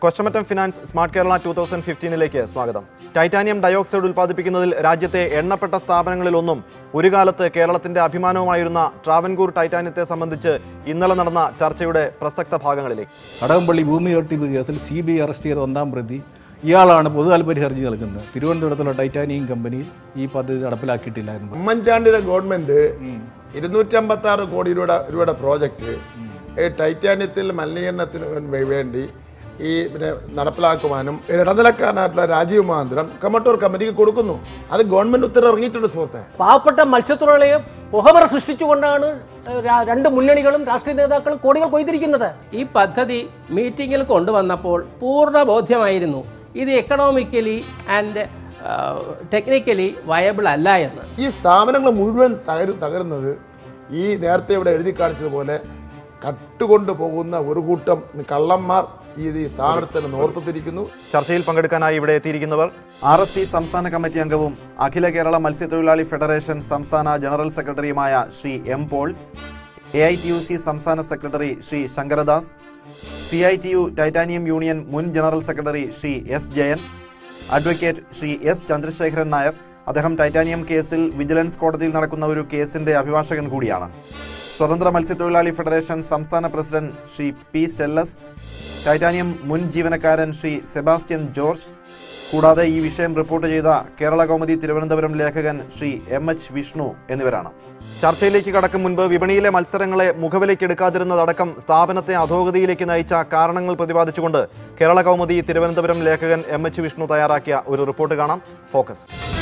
കൊച്ചമറ്റം finance smart Kerala two thousand ഫിഫ്റ്റീനിലേക്ക് സ്വാഗതം titanium dioxide ഉൽപ്പാദിപ്പിക്കുന്നതിൽ രാജ്യത്തെ എണ്ണപ്പെട്ട സ്ഥാപനങ്ങളിലൊന്നും ഒരു കാലത്ത് കേരളത്തിന്റെ അഭിമാനവുമായിരുന്ന ട്രാവൻകൂർ ടൈറ്റാനിയത്തെ സംബന്ധിച്ച് ഇന്നലെ നടന്ന ചർച്ചയുടെ പ്രസക്ത ഭാഗങ്ങളിലേക്ക് കടകംപള്ളി ഭൂമി തട്ടിപ്പ് കേസിൽ സി ബി ഐ അറസ്റ്റ് ചെയ്ത ഒന്നാം പ്രതി ഇയാളാണ് പൊതു താല്പര്യ ഹർജി നൽകുന്നത് തിരുവനന്തപുരത്തുള്ള ടൈറ്റാനിയം കമ്പനിയിൽ ഈ പദ്ധതി നടപ്പിലാക്കിയിട്ടില്ല എന്ന് പറഞ്ഞു. ഉമ്മൻചാണ്ടിയുടെ ഗവൺമെന്റ് ഇരുന്നൂറ്റമ്പത്തി ആറ് കോടി രൂപയുടെ രൂപയുടെ പ്രോജക്റ്റ് ഈ ടൈറ്റാനിയത്തിൽ മലിനീകരണത്തിന് വേ- വേണ്ടി ഈ പിന്നെ നടപ്പിലാക്കുവാനും ഇടനിലക്കാരനായിട്ടുള്ള രാജീവ് മഹാന്ദ്രം കമ്മട്ടൂർ കമ്പനിക്ക് കൊടുക്കുന്നു അത് ഗവൺമെന്റ് ഉത്തരവ് ഇറങ്ങിയിട്ടുണ്ട് സുഹൃത്തെ പാവപ്പെട്ട മത്സ്യത്തൊഴിലാളിയെ പുഹമറ സൃഷ്ടിച്ചുകൊണ്ടാണ് രാ- രണ്ട് മുന്നണികളും രാഷ്ട്രീയ നേതാക്കളും കോടികൾ കൊയ്തിരിക്കുന്നത് ഈ പദ്ധതി മീറ്റിങ്ങിൽ കൊണ്ടുവന്നപ്പോൾ പൂർണ്ണ ബോധ്യമായിരുന്നു ഇത് എക്കണോമിക്കലി ആൻഡ് ടെക്നിക്കലി വയബിൾ അല്ല എന്ന് ഈ സ്ഥാപനങ്ങൾ മുഴുവൻ തകരു തകരുന്നത് ഈ നേരത്തെ ഇവിടെ എഴുതി കാണിച്ചതുപോലെ കട്ടുകൊണ്ട് പോകുന്ന ഒരു കൂട്ടം കള്ളന്മാർ ഈ ഈ സ്ഥാപനത്തിന് നേതൃത്വത്തിരിക്കുന്നു ചർച്ചയിൽ പങ്കെടുക്കാനായി ഇവിടെ എത്തിയിരിക്കുന്നവർ ആർ എസ് പി സംസ്ഥാന കമ്മിറ്റി അംഗവും അഖില കേരള മത്സ്യത്തൊഴിലാളി ഫെഡറേഷൻ സംസ്ഥാന ജനറൽ സെക്രട്ടറിയുമായ Shri M Paul A I T U C സംസ്ഥാന secretary Shri Sankaradas C I T U titanium union മുൻ general secretary Shri S Jayan advocate Shri S Chandrasekharan Nair അദ്ദേഹം ടൈറ്റാനിയം കേസിൽ വിജിലൻസ് കോടതിയിൽ നടക്കുന്ന ഒരു കേസിന്റെ അഭിഭാഷകൻ കൂടിയാണ് സ്വതന്ത്ര മത്സ്യത്തൊഴിലാളി ഫെഡറേഷൻ സംസ്ഥാന president Shri P Stellus titanium മുൻ ജീവനക്കാരൻ ശ്രീ സെബാസ്റ്റ്യൻ ജോർജ് കൂടാതെ ഈ വിഷയം റിപ്പോർട്ട് ചെയ്ത കേരള കൗമുദി തിരുവനന്തപുരം ലേഖകൻ ശ്രീ എം എച്ച് വിഷ്ണു എന്നിവരാണ് ചർച്ചയിലേക്ക് കടക്കും മുൻപ് വിപണിയിലെ മത്സരങ്ങളെ മുഖവിലേക്കെടുക്കാതിരുന്നതടക്കം സ്ഥാപനത്തെ അധോഗതിയിലേക്ക് നയിച്ച കാരണങ്ങൾ പ്രതിപാദിച്ചുകൊണ്ട് കേരള കൗമുദി തിരുവനന്തപുരം ലേഖകൻ എം എച്ച് വിഷ്ണു തയ്യാറാക്കിയ ഒരു റിപ്പോർട്ട് കാണാം ഫോക്കസ്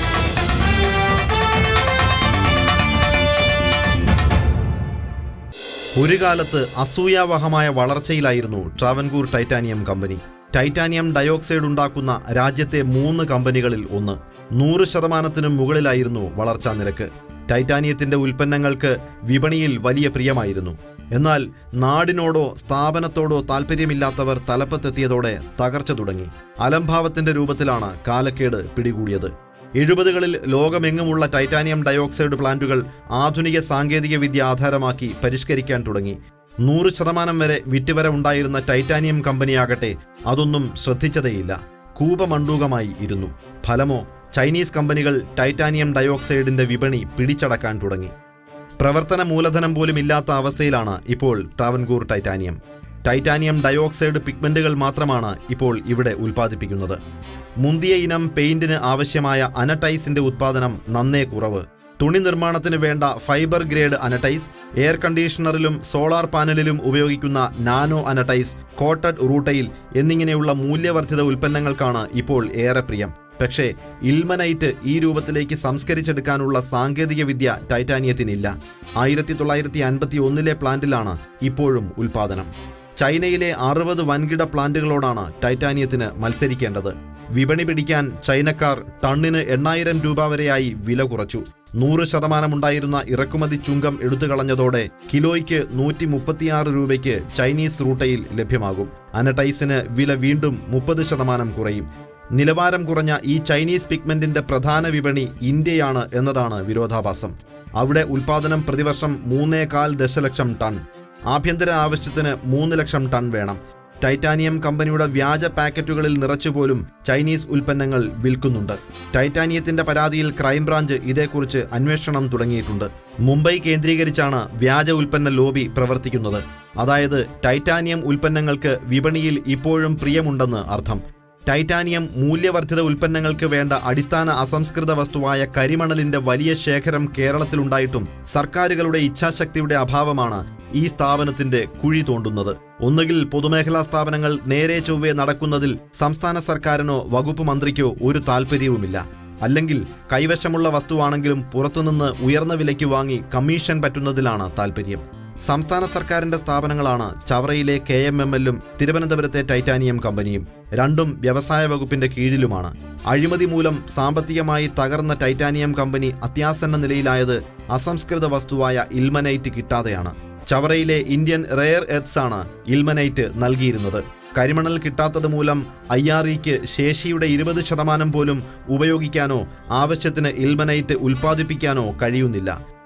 ഒരു കാലത്ത് അസൂയാവഹമായ വളർച്ചയിലായിരുന്നു Travancore titanium company titanium dioxide ഉണ്ടാക്കുന്ന രാജ്യത്തെ മൂന്ന് കമ്പനികളിൽ ഒന്ന് നൂറ് ശതമാനത്തിനും മുകളിലായിരുന്നു വളർച്ചാ നിരക്ക് ടൈറ്റാനിയത്തിന്റെ ഉൽപ്പന്നങ്ങൾക്ക് വിപണിയിൽ വലിയ പ്രിയമായിരുന്നു എന്നാൽ നാടിനോടോ സ്ഥാപനത്തോടോ താല്പര്യമില്ലാത്തവർ തലപ്പത്തെത്തിയതോടെ തകർച്ച തുടങ്ങി അലംഭാവത്തിന്റെ രൂപത്തിലാണ് കാലക്കേട് പിടികൂടിയത് എഴുപതുകളിൽ ലോകമെങ്ങുമുള്ള ടൈറ്റാനിയം ഡയോക്സൈഡ് പ്ലാന്റുകൾ ആധുനിക സാങ്കേതിക വിദ്യ ആധാരമാക്കി പരിഷ്കരിക്കാൻ തുടങ്ങി നൂറ് ശതമാനം വരെ വിറ്റുവരവുണ്ടായിരുന്ന ടൈറ്റാനിയം കമ്പനിയാകട്ടെ അതൊന്നും ശ്രദ്ധിച്ചതേയില്ല കൂപമണ്ടൂകമായി ഇരുന്നു ഫലമോ ചൈനീസ് കമ്പനികൾ ടൈറ്റാനിയം ഡയോക്സൈഡിന്റെ വിപണി പിടിച്ചടക്കാൻ തുടങ്ങി പ്രവർത്തന മൂലധനം പോലും ഇല്ലാത്ത അവസ്ഥയിലാണ് ഇപ്പോൾ ട്രാവൻകൂർ ടൈറ്റാനിയം ടൈറ്റാനിയം ഡയോക്സൈഡ് പിഗ്മെന്റുകൾ മാത്രമാണ് ഇപ്പോൾ ഇവിടെ ഉൽപ്പാദിപ്പിക്കുന്നത് മുന്തിയ ഇനം പെയിന്റിന് ആവശ്യമായ അനടൈസിന്റെ ഉത്പാദനം നന്നേ കുറവ് തുണി നിർമ്മാണത്തിന് വേണ്ട ഫൈബർ ഗ്രേഡ് അനടൈസ് എയർ കണ്ടീഷണറിലും സോളാർ പാനലിലും ഉപയോഗിക്കുന്ന നാനോ അനടൈസ് കോട്ടഡ് റൂട്ടയിൽ എന്നിങ്ങനെയുള്ള മൂല്യവർദ്ധിത ഉൽപ്പന്നങ്ങൾക്കാണ് ഇപ്പോൾ ഏറെ പ്രിയം പക്ഷേ ഇൽമനൈറ്റ് ഈ രൂപത്തിലേക്ക് സംസ്കരിച്ചെടുക്കാനുള്ള സാങ്കേതിക വിദ്യ ടൈറ്റാനിയത്തിനില്ല ആയിരത്തി തൊള്ളായിരത്തി അൻപത്തി ഒന്നിലെ പ്ലാന്റിലാണ് ഇപ്പോഴും ഉൽപാദനം ചൈനയിലെ അറുപത് വൻകിട പ്ലാന്റുകളോടാണ് ടൈറ്റാനിയത്തിന് മത്സരിക്കേണ്ടത് വിപണി പിടിക്കാൻ ചൈനക്കാർ ടണ്ണിന് എണ്ണായിരം രൂപ വരെയായി വില കുറച്ചു നൂറ് ശതമാനമുണ്ടായിരുന്ന ഇറക്കുമതി ചുങ്കം എടുത്തുകളഞ്ഞതോടെ കിലോയ്ക്ക് നൂറ്റി മുപ്പത്തിയാറ് രൂപയ്ക്ക് ചൈനീസ് റൂട്ടയിൽ ലഭ്യമാകും അനടൈസിന് വില വീണ്ടും മുപ്പത് ശതമാനം കുറയും നിലവാരം കുറഞ്ഞ ഈ ചൈനീസ് പിഗ്മെന്റിന്റെ പ്രധാന വിപണി ഇന്ത്യയാണ് എന്നതാണ് വിരോധാഭാസം അവിടെ ഉൽപാദനം പ്രതിവർഷം മൂന്നേകാൽ ദശലക്ഷം ടൺ ആഭ്യന്തര ആവശ്യത്തിന് മൂന്ന് ലക്ഷം ടൺ വേണം ടൈറ്റാനിയം കമ്പനിയുടെ വ്യാജ പാക്കറ്റുകളിൽ നിറച്ചുപോലും ചൈനീസ് ഉൽപ്പന്നങ്ങൾ വിൽക്കുന്നുണ്ട് ടൈറ്റാനിയത്തിന്റെ പരാതിയിൽ ക്രൈംബ്രാഞ്ച് ഇതേക്കുറിച്ച് അന്വേഷണം തുടങ്ങിയിട്ടുണ്ട് മുംബൈ കേന്ദ്രീകരിച്ചാണ് വ്യാജ ഉൽപ്പന്ന ലോബി പ്രവർത്തിക്കുന്നത് അതായത് ടൈറ്റാനിയം ഉൽപ്പന്നങ്ങൾക്ക് വിപണിയിൽ ഇപ്പോഴും പ്രിയമുണ്ടെന്ന് അർത്ഥം ടൈറ്റാനിയം മൂല്യവർദ്ധിത ഉൽപ്പന്നങ്ങൾക്ക് വേണ്ട അടിസ്ഥാന അസംസ്കൃത വസ്തുവായ കരിമണലിന്റെ വലിയ ശേഖരം കേരളത്തിലുണ്ടായിട്ടും സർക്കാരുകളുടെ ഇച്ഛാശക്തിയുടെ അഭാവമാണ് ഈ സ്ഥാപനത്തിന്റെ കുഴി തോണ്ടുന്നത് ഒന്നുകിൽ പൊതുമേഖലാ സ്ഥാപനങ്ങൾ നേരെ ചൊവ്വേ നടക്കുന്നതിൽ സംസ്ഥാന സർക്കാരിനോ വകുപ്പ് മന്ത്രിക്കോ ഒരു താല്പര്യവുമില്ല അല്ലെങ്കിൽ കൈവശമുള്ള വസ്തുവാണെങ്കിലും പുറത്തുനിന്ന് ഉയർന്ന വിലയ്ക്ക് വാങ്ങി കമ്മീഷൻ പറ്റുന്നതിലാണ് താല്പര്യം സംസ്ഥാന സർക്കാരിന്റെ സ്ഥാപനങ്ങളാണ് ചവറയിലെ കെ എം എം എല്ലും തിരുവനന്തപുരത്തെ ടൈറ്റാനിയം കമ്പനിയും രണ്ടും വ്യവസായ വകുപ്പിന്റെ കീഴിലുമാണ് അഴിമതി മൂലം സാമ്പത്തികമായി തകർന്ന ടൈറ്റാനിയം കമ്പനി അത്യാസന്ന നിലയിലായത് അസംസ്കൃത വസ്തുവായ ഇൽമനൈറ്റ് കിട്ടാതെയാണ് ചവറയിലെ ഇന്ത്യൻ റെയർ എർത്ത്സ് ആണ് ഇൽമനൈറ്റ് നൽകിയിരുന്നത് കരിമണൽ കിട്ടാത്തത് മൂലം ഐ ആർ ഇക്ക് ശേഷിയുടെ ഇരുപത് ശതമാനം പോലും ഉപയോഗിക്കാനോ ആവശ്യത്തിന് ഇൽമനൈറ്റ് ഉൽപ്പാദിപ്പിക്കാനോ കഴിയുന്നില്ല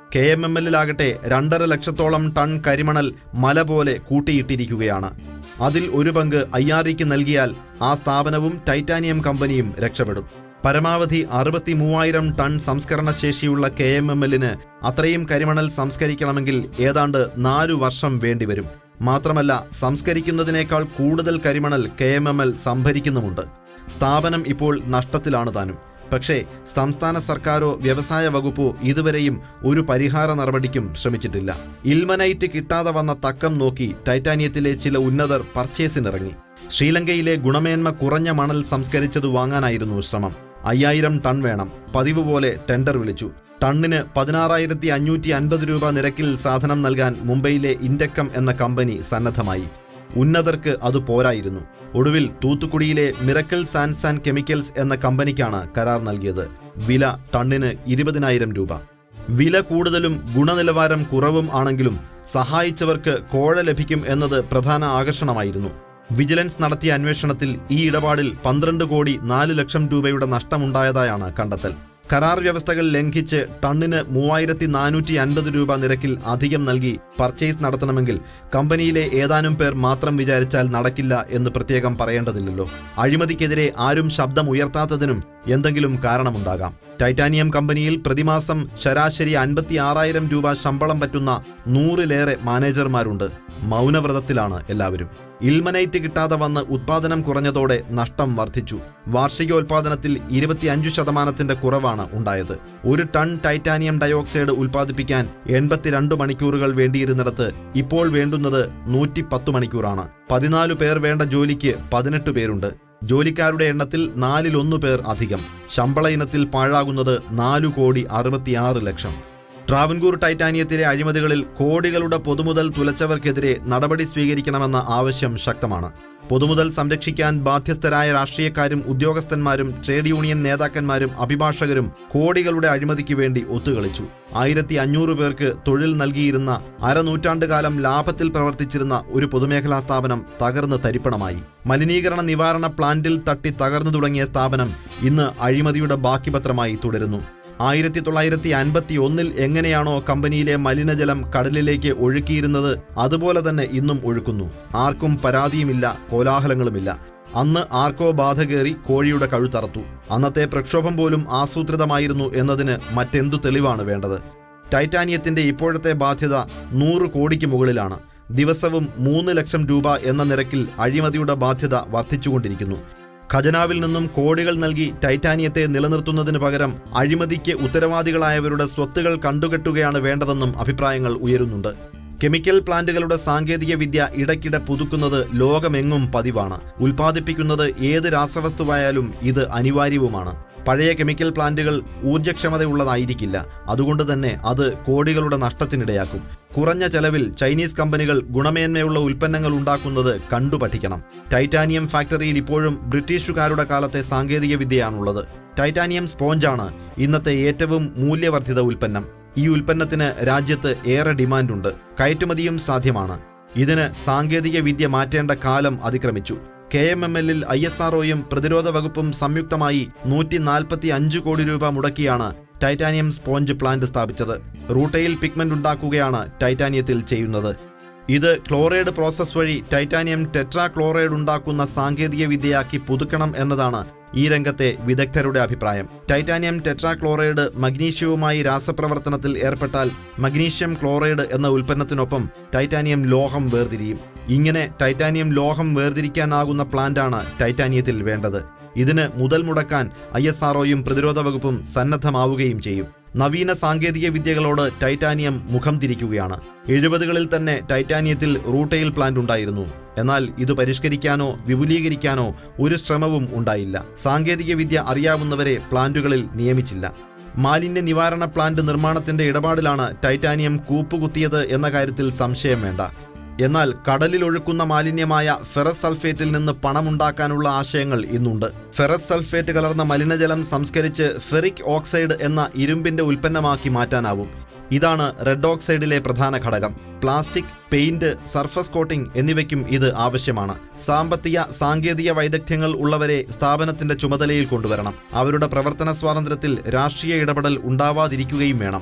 കെ എം എം എല്ലിലാകട്ടെ രണ്ടര ലക്ഷത്തോളം ടൺ കരിമണൽ മല പോലെ കൂട്ടിയിട്ടിരിക്കുകയാണ് അതിൽ ഒരു പങ്ക് ഐ ആർ ഇക്ക് നൽകിയാൽ ആ സ്ഥാപനവും ടൈറ്റാനിയം കമ്പനിയും രക്ഷപ്പെടും പരമാവധി അറുപത്തി മൂവായിരം ടൺ സംസ്കരണ ശേഷിയുള്ള കെ എം എം എല്ലിന് അത്രയും കരിമണൽ സംസ്കരിക്കണമെങ്കിൽ ഏതാണ്ട് നാലു വർഷം വേണ്ടിവരും മാത്രമല്ല സംസ്കരിക്കുന്നതിനേക്കാൾ കൂടുതൽ കരിമണൽ കെ എം എം എൽ സംഭരിക്കുന്നുമുണ്ട് സ്ഥാപനം ഇപ്പോൾ നഷ്ടത്തിലാണ് താനും പക്ഷേ സംസ്ഥാന സർക്കാരോ വ്യവസായ വകുപ്പോ ഇതുവരെയും ഒരു പരിഹാര നടപടിക്കും ശ്രമിച്ചിട്ടില്ല ഇൽമനൈറ്റ് കിട്ടാതെ വന്ന തക്കം നോക്കി ടൈറ്റാനിയത്തിലെ ചില ഉന്നതർ പർച്ചേസിനിറങ്ങി ശ്രീലങ്കയിലെ ഗുണമേന്മ കുറഞ്ഞ മണൽ സംസ്കരിച്ചത് വാങ്ങാനായിരുന്നു ശ്രമം അയ്യായിരം ടൺ വേണം പതിവ് പോലെ ടെൻഡർ വിളിച്ചു ടണ്ണിന് പതിനാറായിരത്തി അഞ്ഞൂറ്റി അൻപത് രൂപ നിരക്കിൽ സാധനം നൽകാൻ മുംബൈയിലെ ഇൻഡക്കം എന്ന കമ്പനി സന്നദ്ധമായി ഉന്നതർക്ക് അത് പോരായിരുന്നു ഒടുവിൽ തൂത്തുക്കുടിയിലെ മിറക്കിൾ സാൻസ് ആൻഡ് കെമിക്കൽസ് എന്ന കമ്പനിക്കാണ് കരാർ നൽകിയത് വില ടണ്ണിന് ഇരുപതിനായിരം രൂപ വില കൂടുതലും ഗുണനിലവാരം കുറവും ആണെങ്കിലും സഹായിച്ചവർക്ക് കോഴ ലഭിക്കും എന്നത് പ്രധാന ആകർഷണമായിരുന്നു വിജിലൻസ് നടത്തിയ അന്വേഷണത്തിൽ ഈ ഇടപാടിൽ പന്ത്രണ്ട് കോടി നാല് ലക്ഷം രൂപയുടെ നഷ്ടമുണ്ടായതായാണ് കണ്ടെത്തൽ കരാർ വ്യവസ്ഥകൾ ലംഘിച്ച് ടണ്ണിന് മൂവായിരത്തി നാനൂറ്റി അൻപത് രൂപ നിരക്കിൽ അധികം നൽകി പർച്ചേസ് നടത്തണമെങ്കിൽ കമ്പനിയിലെ ഏതാനും പേർ മാത്രം വിചാരിച്ചാൽ നടക്കില്ല എന്ന് പ്രത്യേകം പറയേണ്ടതില്ലല്ലോ അഴിമതിക്കെതിരെ ആരും ശബ്ദം ഉയർത്താത്തതിനും എന്തെങ്കിലും കാരണമുണ്ടാകാം ടൈറ്റാനിയം കമ്പനിയിൽ പ്രതിമാസം ശരാശരി അൻപത്തി ആറായിരം രൂപ ശമ്പളം പറ്റുന്ന നൂറിലേറെ മാനേജർമാരുണ്ട് മൗനവ്രതത്തിലാണ് എല്ലാവരും ഇൽമനൈറ്റ് കിട്ടാതെ വന്ന് ഉത്പാദനം കുറഞ്ഞതോടെ നഷ്ടം വർദ്ധിച്ചു വാർഷികോൽപാദനത്തിൽ ഇരുപത്തിയഞ്ചു ശതമാനത്തിന്റെ കുറവാണ് ഉണ്ടായത് ഒരു ടൺ ടൈറ്റാനിയം ഡയോക്സൈഡ് ഉൽപ്പാദിപ്പിക്കാൻ എൺപത്തിരണ്ട് മണിക്കൂറുകൾ വേണ്ടിയിരുന്നിടത്ത് ഇപ്പോൾ വേണ്ടുന്നത് നൂറ്റി പത്ത് മണിക്കൂറാണ് പതിനാലു പേർ വേണ്ട ജോലിക്ക് പതിനെട്ട് പേരുണ്ട് ജോലിക്കാരുടെ എണ്ണത്തിൽ നാലിലൊന്നു പേർ അധികം ശമ്പള ഇനത്തിൽ പാഴാകുന്നത് നാലു കോടി അറുപത്തിയാറ് ലക്ഷം ട്രാവൻകൂർ ടൈറ്റാനിയത്തിലെ അഴിമതികളിൽ കോടികളുടെ പൊതുമുതൽ തുലച്ചവർക്കെതിരെ നടപടി സ്വീകരിക്കണമെന്ന ആവശ്യം ശക്തമാണ് പൊതുമുതൽ സംരക്ഷിക്കാൻ ബാധ്യസ്ഥരായ രാഷ്ട്രീയക്കാരും ഉദ്യോഗസ്ഥന്മാരും ട്രേഡ് യൂണിയൻ നേതാക്കന്മാരും അഭിഭാഷകരും കോടികളുടെ അഴിമതിക്ക് വേണ്ടി ഒത്തുകളിച്ചു ആയിരത്തി അഞ്ഞൂറ് പേർക്ക് തൊഴിൽ നൽകിയിരുന്ന അരനൂറ്റാണ്ടുകാലം ലാഭത്തിൽ പ്രവർത്തിച്ചിരുന്ന ഒരു പൊതുമേഖലാ സ്ഥാപനം തകർന്ന് തരിപ്പണമായി മലിനീകരണ നിവാരണ പ്ലാന്റിൽ തട്ടി തകർന്നു തുടങ്ങിയ സ്ഥാപനം ഇന്ന് അഴിമതിയുടെ ബാക്കിപത്രമായി തുടരുന്നു ആയിരത്തി തൊള്ളായിരത്തി അൻപത്തി ഒന്നിൽ എങ്ങനെയാണോ കമ്പനിയിലെ മലിനജലം കടലിലേക്ക് ഒഴുക്കിയിരുന്നത് അതുപോലെ തന്നെ ഇന്നും ഒഴുക്കുന്നു ആർക്കും പരാതിയുമില്ല കോലാഹലങ്ങളുമില്ല അന്ന് ആർക്കോ ബാധ കയറി കോഴിയുടെ കഴുത്തറത്തു അന്നത്തെ പ്രക്ഷോഭം പോലും ആസൂത്രിതമായിരുന്നു എന്നതിന് മറ്റെന്തു തെളിവാണ് വേണ്ടത് ടൈറ്റാനിയത്തിന്റെ ഇപ്പോഴത്തെ ബാധ്യത നൂറ് കോടിക്ക് മുകളിലാണ് ദിവസവും മൂന്ന് ലക്ഷം രൂപ എന്ന നിരക്കിൽ അഴിമതിയുടെ ബാധ്യത വർദ്ധിച്ചുകൊണ്ടിരിക്കുന്നു ഖജനാവിൽ നിന്നും കോടികൾ നൽകി ടൈറ്റാനിയത്തെ നിലനിർത്തുന്നതിന് പകരം അഴിമതിക്ക് ഉത്തരവാദികളായവരുടെ സ്വത്തുകൾ കണ്ടുകെട്ടുകയാണ് വേണ്ടതെന്നും അഭിപ്രായങ്ങൾ ഉയരുന്നുണ്ട് കെമിക്കൽ പ്ലാന്റുകളുടെ സാങ്കേതിക വിദ്യ ഇടയ്ക്കിടെ പുതുക്കുന്നത് ലോകമെങ്ങും പതിവാണ് ഉൽപ്പാദിപ്പിക്കുന്നത് ഏത് രാസവസ്തുവായാലും ഇത് അനിവാര്യവുമാണ് പഴയ കെമിക്കൽ പ്ലാന്റുകൾ ഊർജ്ജക്ഷമതയുള്ളതായിരിക്കില്ല അതുകൊണ്ട് തന്നെ അത് കോടികളുടെ നഷ്ടത്തിനിടയാക്കും കുറഞ്ഞ ചെലവിൽ ചൈനീസ് കമ്പനികൾ ഗുണമേന്മയുള്ള ഉൽപ്പന്നങ്ങൾ ഉണ്ടാക്കുന്നത് കണ്ടു പഠിക്കണം ടൈറ്റാനിയം ഫാക്ടറിയിൽ ഇപ്പോഴും ബ്രിട്ടീഷുകാരുടെ കാലത്തെ സാങ്കേതിക വിദ്യയാണുള്ളത് ടൈറ്റാനിയം സ്പോഞ്ചാണ് ഇന്നത്തെ ഏറ്റവും മൂല്യവർദ്ധിത ഉൽപ്പന്നം ഈ ഉൽപ്പന്നത്തിന് രാജ്യത്ത് ഏറെ ഡിമാൻഡുണ്ട് കയറ്റുമതിയും സാധ്യമാണ് ഇതിന് സാങ്കേതിക വിദ്യ മാറ്റേണ്ട കാലം അതിക്രമിച്ചു കെ എം എം എല്ലിൽ ഐ എസ് ആർഒയും പ്രതിരോധ വകുപ്പും സംയുക്തമായി നൂറ്റി നാൽപ്പത്തി അഞ്ച് കോടി രൂപ മുടക്കിയാണ് ടൈറ്റാനിയം സ്പോഞ്ച് പ്ലാന്റ് സ്ഥാപിച്ചത് റൂട്ടയിൽ പിഗ്മെന്റ് ഉണ്ടാക്കുകയാണ് ടൈറ്റാനിയത്തിൽ ചെയ്യുന്നത് ഇത് ക്ലോറൈഡ് പ്രോസസ് വഴി ടൈറ്റാനിയം ടെട്രാ ക്ലോറൈഡ് ഉണ്ടാക്കുന്ന സാങ്കേതിക വിദ്യയാക്കി പുതുക്കണം എന്നതാണ് ഈ രംഗത്തെ വിദഗ്ധരുടെ അഭിപ്രായം ടൈറ്റാനിയം ടെട്രാ ക്ലോറൈഡ് മഗ്നീഷ്യവുമായി രാസപ്രവർത്തനത്തിൽ ഏർപ്പെട്ടാൽ മഗ്നീഷ്യം ക്ലോറൈഡ് എന്ന ഉൽപ്പന്നത്തിനൊപ്പം ടൈറ്റാനിയം ലോഹം വേർതിരിയും ഇങ്ങനെ ടൈറ്റാനിയം ലോഹം വേർതിരിക്കാനാകുന്ന പ്ലാന്റാണ് ടൈറ്റാനിയത്തിൽ വേണ്ടത് ഇതിന് മുതൽ മുടക്കാൻ ഐ എസ് ആർഒയും പ്രതിരോധ വകുപ്പും സന്നദ്ധമാവുകയും ചെയ്യും നവീന സാങ്കേതിക വിദ്യകളോട് ടൈറ്റാനിയം മുഖം തിരിക്കുകയാണ് എഴുപതുകളിൽ തന്നെ ടൈറ്റാനിയത്തിൽ റൂട്ടയിൽ പ്ലാന്റ് ഉണ്ടായിരുന്നു എന്നാൽ ഇത് പരിഷ്കരിക്കാനോ വിപുലീകരിക്കാനോ ഒരു ശ്രമവും ഉണ്ടായില്ല സാങ്കേതിക വിദ്യ അറിയാവുന്നവരെ പ്ലാന്റുകളിൽ നിയമിച്ചില്ല മാലിന്യ നിവാരണ പ്ലാന്റ് നിർമ്മാണത്തിന്റെ ഇടപാടിലാണ് ടൈറ്റാനിയം കൂപ്പുകുത്തിയത് എന്ന കാര്യത്തിൽ സംശയം വേണ്ട എന്നാൽ കടലിൽ ഒഴുക്കുന്ന മാലിന്യമായ ഫെറസ് സൾഫേറ്റിൽ നിന്ന് പണമുണ്ടാക്കാനുള്ള ആശയങ്ങൾ ഇന്നുണ്ട് ഫെറസ് സൾഫേറ്റ് കലർന്ന മലിനജലം സംസ്കരിച്ച് ഫെറിക് ഓക്സൈഡ് എന്ന ഇരുമ്പിന്റെ ഉൽപ്പന്നമാക്കി മാറ്റാനാവും ഇതാണ് റെഡ് ഓക്സൈഡിലെ പ്രധാന ഘടകം പ്ലാസ്റ്റിക് പെയിന്റ് സർഫസ് കോട്ടിംഗ് എന്നിവയ്ക്കും ഇത് ആവശ്യമാണ് സാമ്പത്തിക സാങ്കേതിക വൈദഗ്ധ്യങ്ങൾ ഉള്ളവരെ സ്ഥാപനത്തിന്റെ ചുമതലയിൽ കൊണ്ടുവരണം അവരുടെ പ്രവർത്തന സ്വാതന്ത്ര്യത്തിൽ രാഷ്ട്രീയ ഇടപെടൽ ഉണ്ടാവാതിരിക്കുകയും വേണം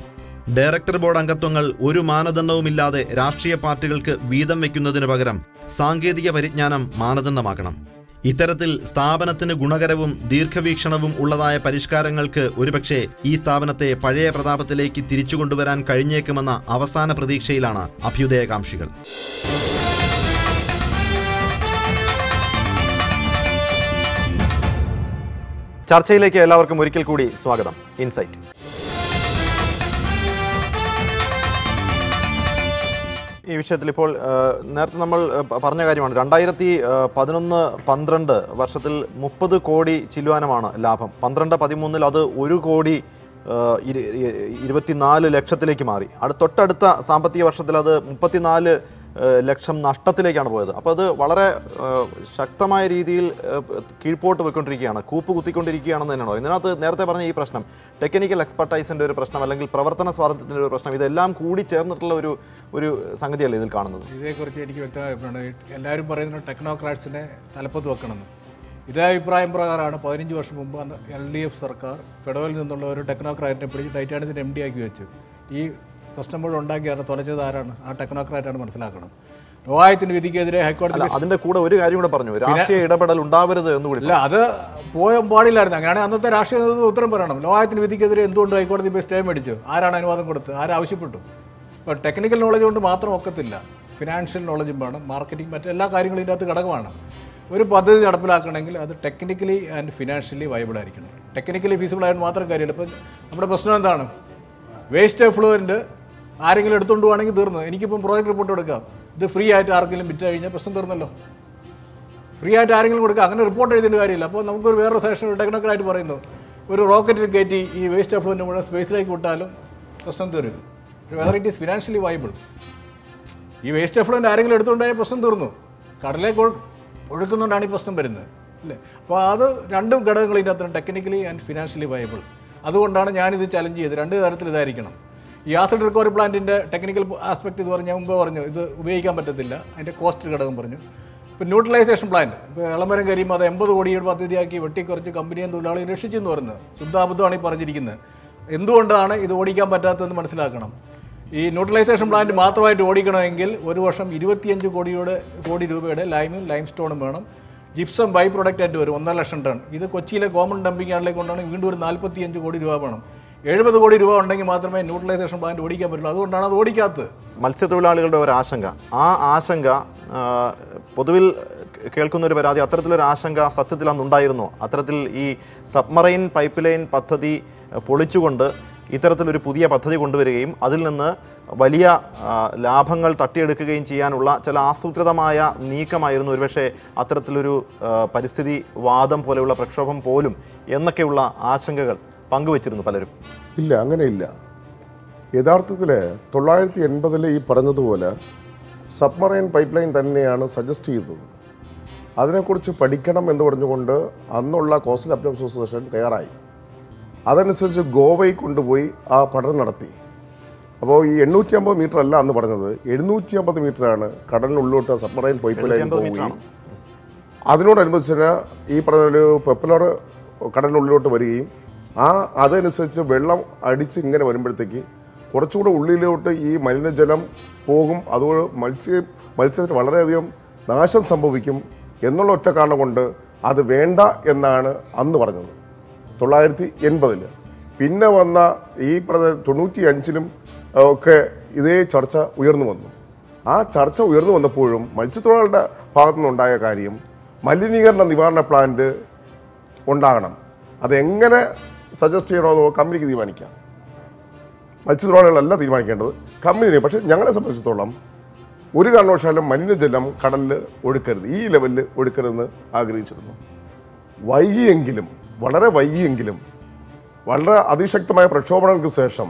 ഡയറക്ടർ ബോർഡ് അംഗത്വങ്ങൾ ഒരു മാനദണ്ഡവുമില്ലാതെ രാഷ്ട്രീയ പാർട്ടികൾക്ക് വീതം വയ്ക്കുന്നതിന് പകരം സാങ്കേതിക പരിജ്ഞാനം മാനദണ്ഡമാക്കണം ഇത്തരത്തിൽ സ്ഥാപനത്തിന് ഗുണകരവും ദീർഘവീക്ഷണവും ഉള്ളതായ പരിഷ്കാരങ്ങൾക്ക് ഒരുപക്ഷെ ഈ സ്ഥാപനത്തെ പഴയ പ്രതാപത്തിലേക്ക് തിരിച്ചുകൊണ്ടുവരാൻ കഴിഞ്ഞേക്കുമെന്ന അവസാന പ്രതീക്ഷയിലാണ് അഭ്യുദയകാംക്ഷികൾ ചർച്ചയിലേക്ക് എല്ലാവർക്കും ഒരിക്കൽ കൂടി സ്വാഗതം ഇൻസൈറ്റ് ഈ വിഷയത്തിൽ ഇപ്പോൾ ആ, നേരത്തെ നമ്മൾ ആ, പ- പറഞ്ഞ കാര്യമാണ് രണ്ടായിരത്തി ആ, പതിനൊന്ന് പന്ത്രണ്ട് വർഷത്തിൽ മുപ്പത് കോടി ചില്ലുവാനമാണ് ലാഭം പന്ത്രണ്ട് പതിമൂന്നിൽ അത് ഒരു കോടി ആ, ഇരു- ഇ- ഇരുപത്തിനാല് ലക്ഷത്തിലേക്ക് മാറി അടുത്ത തൊട്ടടുത്ത സാമ്പത്തിക വർഷത്തിൽ അത് മുപ്പത്തിനാല് ആ, ലക്ഷം നഷ്ടത്തിലേക്കാണ് പോയത് അപ്പോൾ അത് വളരെ ആ, ശക്തമായ രീതിയിൽ ആ, കീഴ്പോട്ട് പോയിക്കൊണ്ടിരിക്കുകയാണ് കൂപ്പ് കുത്തിക്കൊണ്ടിരിക്കുകയാണെന്ന് തന്നെയാണ് പറയുന്നത് ഇതിനകത്ത് നേരത്തെ പറഞ്ഞ ഈ പ്രശ്നം ടെക്നിക്കൽ എക്സ്പെർട്ടൈസിൻ്റെ ഒരു പ്രശ്നം അല്ലെങ്കിൽ പ്രവർത്തന സ്വാതന്ത്ര്യത്തിൻ്റെ ഒരു പ്രശ്നം ഇതെല്ലാം കൂടി ചേർന്നിട്ടുള്ള ഒരു ഒരു സംഗതിയല്ലേ ഇതിൽ കാണുന്നത് ഇതേക്കുറിച്ച് എനിക്ക് വ്യക്തമായ അഭിപ്രായമാണ് എല്ലാവരും പറയുന്നത് ടെക്നോക്രാറ്റ്സിനെ തലപ്പത്ത് വെക്കണമെന്ന് ഇതേ അഭിപ്രായം പ്രകാരമാണ് പതിനഞ്ച് വർഷം മുമ്പ് അന്ന് എൽ ഡി എഫ് സർക്കാർ ഫെഡറലിൽ നിന്നുള്ള ഒരു ടെക്നോക്രാറ്റിനെ പിടിച്ച് ടൈറ്റാനിയത്തിൻ്റെ എം ഡി ആക്കി വെച്ചു ഈ പ്രശ്നം മുഴുവൻ ഉണ്ടാക്കിയാണ് തുലച്ചത് ആരാണ് ആ ടെക്നോക്രാറ്റാണ് മനസ്സിലാക്കണം ലോകായത്തിന് വിധിക്കെതിരെ ഹൈക്കോടതി അല്ല അതിന്റെ കൂടെ ഒരു കാര്യം കൂടെ പറഞ്ഞു രാഷ്ട്രീയ ഇടപെടൽ ഉണ്ടാവരുത് എന്ന് കൂടി ഇല്ല അത് പോയ പാടില്ലായിരുന്നു അങ്ങനെയാണെങ്കിൽ അന്നത്തെ രാഷ്ട്രീയ നേതൃത്വം ഉത്തരം പറയണം ലോകത്തിന് വിധിക്കെതിരെ എന്തുകൊണ്ട് ഹൈക്കോടതി പോയി സ്റ്റേ മേടിച്ചു ആരാണ് അനുവാദം കൊടുത്ത് ആരാവശ്യപ്പെട്ടു ഇപ്പോൾ ടെക്നിക്കൽ നോളജ് കൊണ്ട് മാത്രം ഒക്കത്തില്ല ഫിനാൻഷ്യൽ നോളജും വേണം മാർക്കറ്റിംഗ് മറ്റെല്ലാ കാര്യങ്ങളും ഇതിൻ്റെ അകത്ത് ഘടകമാണ് ഒരു പദ്ധതി നടപ്പിലാക്കണമെങ്കിൽ അത് ടെക്നിക്കലി ആൻഡ് ഫിനാൻഷ്യലി വയബിൾ ആയിരിക്കണം ടെക്നിക്കലി ഫീസിബിൾ ആയിട്ട് മാത്രം കാര്യമില്ല ഇപ്പം നമ്മുടെ പ്രശ്നം എന്താണ് വേസ്റ്റ് എഫ്ലുവൻ്റ് ആരെങ്കിലും എടുത്തുകൊണ്ട് പോവാണെങ്കിൽ തീർന്നു എനിക്കിപ്പം പ്രോജക്റ്റ് റിപ്പോർട്ട് എടുക്കാം ഇത് ഫ്രീ ആയിട്ട് ആർക്കെങ്കിലും വിറ്റ് കഴിഞ്ഞാൽ പ്രശ്നം തീർന്നല്ലോ ഫ്രീ ആയിട്ട് ആരെങ്കിലും കൊടുക്കുക അങ്ങനെ റിപ്പോർട്ട് എഴുതേണ്ട കാര്യമില്ല അപ്പോൾ നമുക്കൊരു വേറൊരു സെഷൻ ടെക്നോക്കറായിട്ട് പറയുന്നു ഒരു റോക്കറ്റിൽ കയറ്റി ഈ വേസ്റ്റ് അഫ്ലുവിൻ്റെ മുഴുവൻ സ്പേസിലേക്ക് വിട്ടാലും പ്രശ്നം തീരും whether it is financially viable ഈ വേസ്റ്റ് എഫ്ലുവിൻ്റെ ആരെങ്കിലും എടുത്തുകൊണ്ടായ പ്രശ്നം തീർന്നു കടലേക്ക് ഒഴു- ഒഴുക്കുന്നുകൊണ്ടാണ് ഈ പ്രശ്നം വരുന്നത് അല്ലേ അപ്പോൾ അത് രണ്ടും ഘടകങ്ങൾ ഇതിൻ്റെ അത്ര ടെക്നിക്കലി ആൻഡ് ഫിനാൻഷ്യലി വയബിൾ അതുകൊണ്ടാണ് ഞാനിത് ചലഞ്ച് ചെയ്തത് രണ്ട് തരത്തിൽ ഇതായിരിക്കണം ഈ ആസിഡ് റിക്കവറി പ്ലാന്റിൻ്റെ ടെക്നിക്കൽ ആസ്പെക്ട് ഇത് പറഞ്ഞ മുമ്പ് പറഞ്ഞു ഇത് ഉപയോഗിക്കാൻ പറ്റത്തില്ല അതിൻ്റെ കോസ്റ്റ് ഘടകം പറഞ്ഞു ഇപ്പോൾ ന്യൂട്രലൈസേഷൻ പ്ലാന്റ് ഇപ്പോൾ ഇളമരം കരിയും അത് എൺപത് കോടിയുടെ പദ്ധതിയാക്കി വെട്ടിക്കുറച്ച് കമ്പനിയും തൊഴിലാളി രക്ഷിച്ചെന്ന് പറയുന്നത് ശുദ്ധാബദ്ധമാണ് ഈ പറഞ്ഞിരിക്കുന്നത് എന്തുകൊണ്ടാണ് ഇത് ഓടിക്കാൻ പറ്റാത്തതെന്ന് മനസ്സിലാക്കണം ഈ ന്യൂട്രലൈസേഷൻ പ്ലാന്റ് മാത്രമായിട്ട് ഓടിക്കണമെങ്കിൽ ഒരു വർഷം ഇരുപത്തിയഞ്ച് കോടിയുടെ കോടി രൂപയുടെ ലൈമും ലൈം സ്റ്റോണും വേണം ജിപ്സം ബൈ പ്രൊഡക്റ്റ് ആയിട്ട് വരും ഒന്നര ലക്ഷം ടൺ ഇത് കൊച്ചിയിലെ കോമൺ ഡംപിംഗ് യാർഡിലേക്ക് കൊണ്ടാണ് വീണ്ടും ഒരു നാൽപ്പത്തിയഞ്ച് കോടി രൂപ വേണം എഴുപത് കോടി രൂപ ഉണ്ടെങ്കിൽ മാത്രമേ ന്യൂട്രലൈസേഷൻ പ്ലാന്റ് ഓടിക്കാൻ പറ്റുള്ളൂ അതുകൊണ്ടാണ് അത് ഓടിക്കാത്തത് മത്സ്യത്തൊഴിലാളികളുടെ ഒരു ആശങ്ക ആ ആശങ്ക ആ, പൊതുവിൽ കേൾക്കുന്ന ഒരു പരാതി അത്തരത്തിലൊരു ആശങ്ക സത്യത്തിൽ അന്നുണ്ടായിരുന്നു അത്തരത്തിൽ ഈ സബ്മറൈൻ പൈപ്പ് ലൈൻ പദ്ധതി പൊളിച്ചുകൊണ്ട് ഇത്തരത്തിലൊരു പുതിയ പദ്ധതി കൊണ്ടുവരികയും അതിൽ നിന്ന് വലിയ ആ, ലാഭങ്ങൾ തട്ടിയെടുക്കുകയും ചെയ്യാനുള്ള ചില ആസൂത്രിതമായ നീക്കമായിരുന്നു ഒരുപക്ഷെ അത്തരത്തിലൊരു ആ, പരിസ്ഥിതി വാദം പോലെയുള്ള പ്രക്ഷോഭം പോലും എന്നൊക്കെയുള്ള ആശങ്കകൾ പങ്കുവച്ചിരുന്നു പലരും ഇല്ല അങ്ങനെയില്ല യഥാർത്ഥത്തിൽ തൊള്ളായിരത്തി എൺപതിൽ ഈ പറഞ്ഞതുപോലെ സബ്മറൈൻ പൈപ്പ് ലൈൻ തന്നെയാണ് സജസ്റ്റ് ചെയ്തത് അതിനെക്കുറിച്ച് പഠിക്കണം എന്ന് പറഞ്ഞുകൊണ്ട് അന്നുള്ള കോസ്റ്റൽ അപ്റ്റം അസോസിയേഷൻ തയ്യാറായി അതനുസരിച്ച് ഗോവയിൽ കൊണ്ടുപോയി ആ പഠനം നടത്തി അപ്പോൾ ഈ എണ്ണൂറ്റി അമ്പത് മീറ്റർ അല്ല അന്ന് പറഞ്ഞത് എഴുന്നൂറ്റി അമ്പത് മീറ്ററാണ് കടലിനുള്ളിലോട്ട് സബ്മറൈൻ പൈപ്പ് ലൈൻ 750 പോവുകയും മീറ്ററാണ്. അതിനോടനുബന്ധിച്ച് ഈ പറഞ്ഞ ഒരു പെപ്പലർ കടലിനുള്ളിലോട്ട് വരികയും ആ അതനുസരിച്ച് വെള്ളം അടിച്ച് ഇങ്ങനെ വരുമ്പോഴത്തേക്ക് കുറച്ചുകൂടെ ഉള്ളിലോട്ട് ഈ മലിനജലം പോകും അതുകൊണ്ട് മത്സ്യ മത്സ്യത്തിന് വളരെയധികം നാശം സംഭവിക്കും എന്നുള്ള ഒറ്റ കാരണം കൊണ്ട് അത് വേണ്ട എന്നാണ് അന്ന് പറഞ്ഞത് തൊള്ളായിരത്തി എൺപതിൽ പിന്നെ വന്ന ഈ പറഞ്ഞ തൊണ്ണൂറ്റി അഞ്ചിലും ഒക്കെ ഇതേ ചർച്ച ഉയർന്നു വന്നു ആ ചർച്ച ഉയർന്നു വന്നപ്പോഴും മത്സ്യത്തൊഴിലാളികളുടെ ഭാഗത്തു നിന്നുണ്ടായ കാര്യം മലിനീകരണ നിവാരണ പ്ലാന്റ് ഉണ്ടാകണം അതെങ്ങനെ സജസ്റ്റ് ചെയ്യണമെന്ന് കമ്പനിക്ക് തീരുമാനിക്കാം മത്സ്യത്തൊഴിലാളികളല്ല തീരുമാനിക്കേണ്ടത് കമ്പനി പക്ഷേ ഞങ്ങളെ സംബന്ധിച്ചിടത്തോളം ഒരു കാരണവശാലും മലിനജലം കടലിൽ ഒഴുക്കരുത് ഈ ലെവലിൽ ഒഴുക്കരുതെന്ന് ആഗ്രഹിച്ചിരുന്നു വൈകിയെങ്കിലും വളരെ വൈകിയെങ്കിലും വളരെ അതിശക്തമായ പ്രക്ഷോഭങ്ങൾക്ക് ശേഷം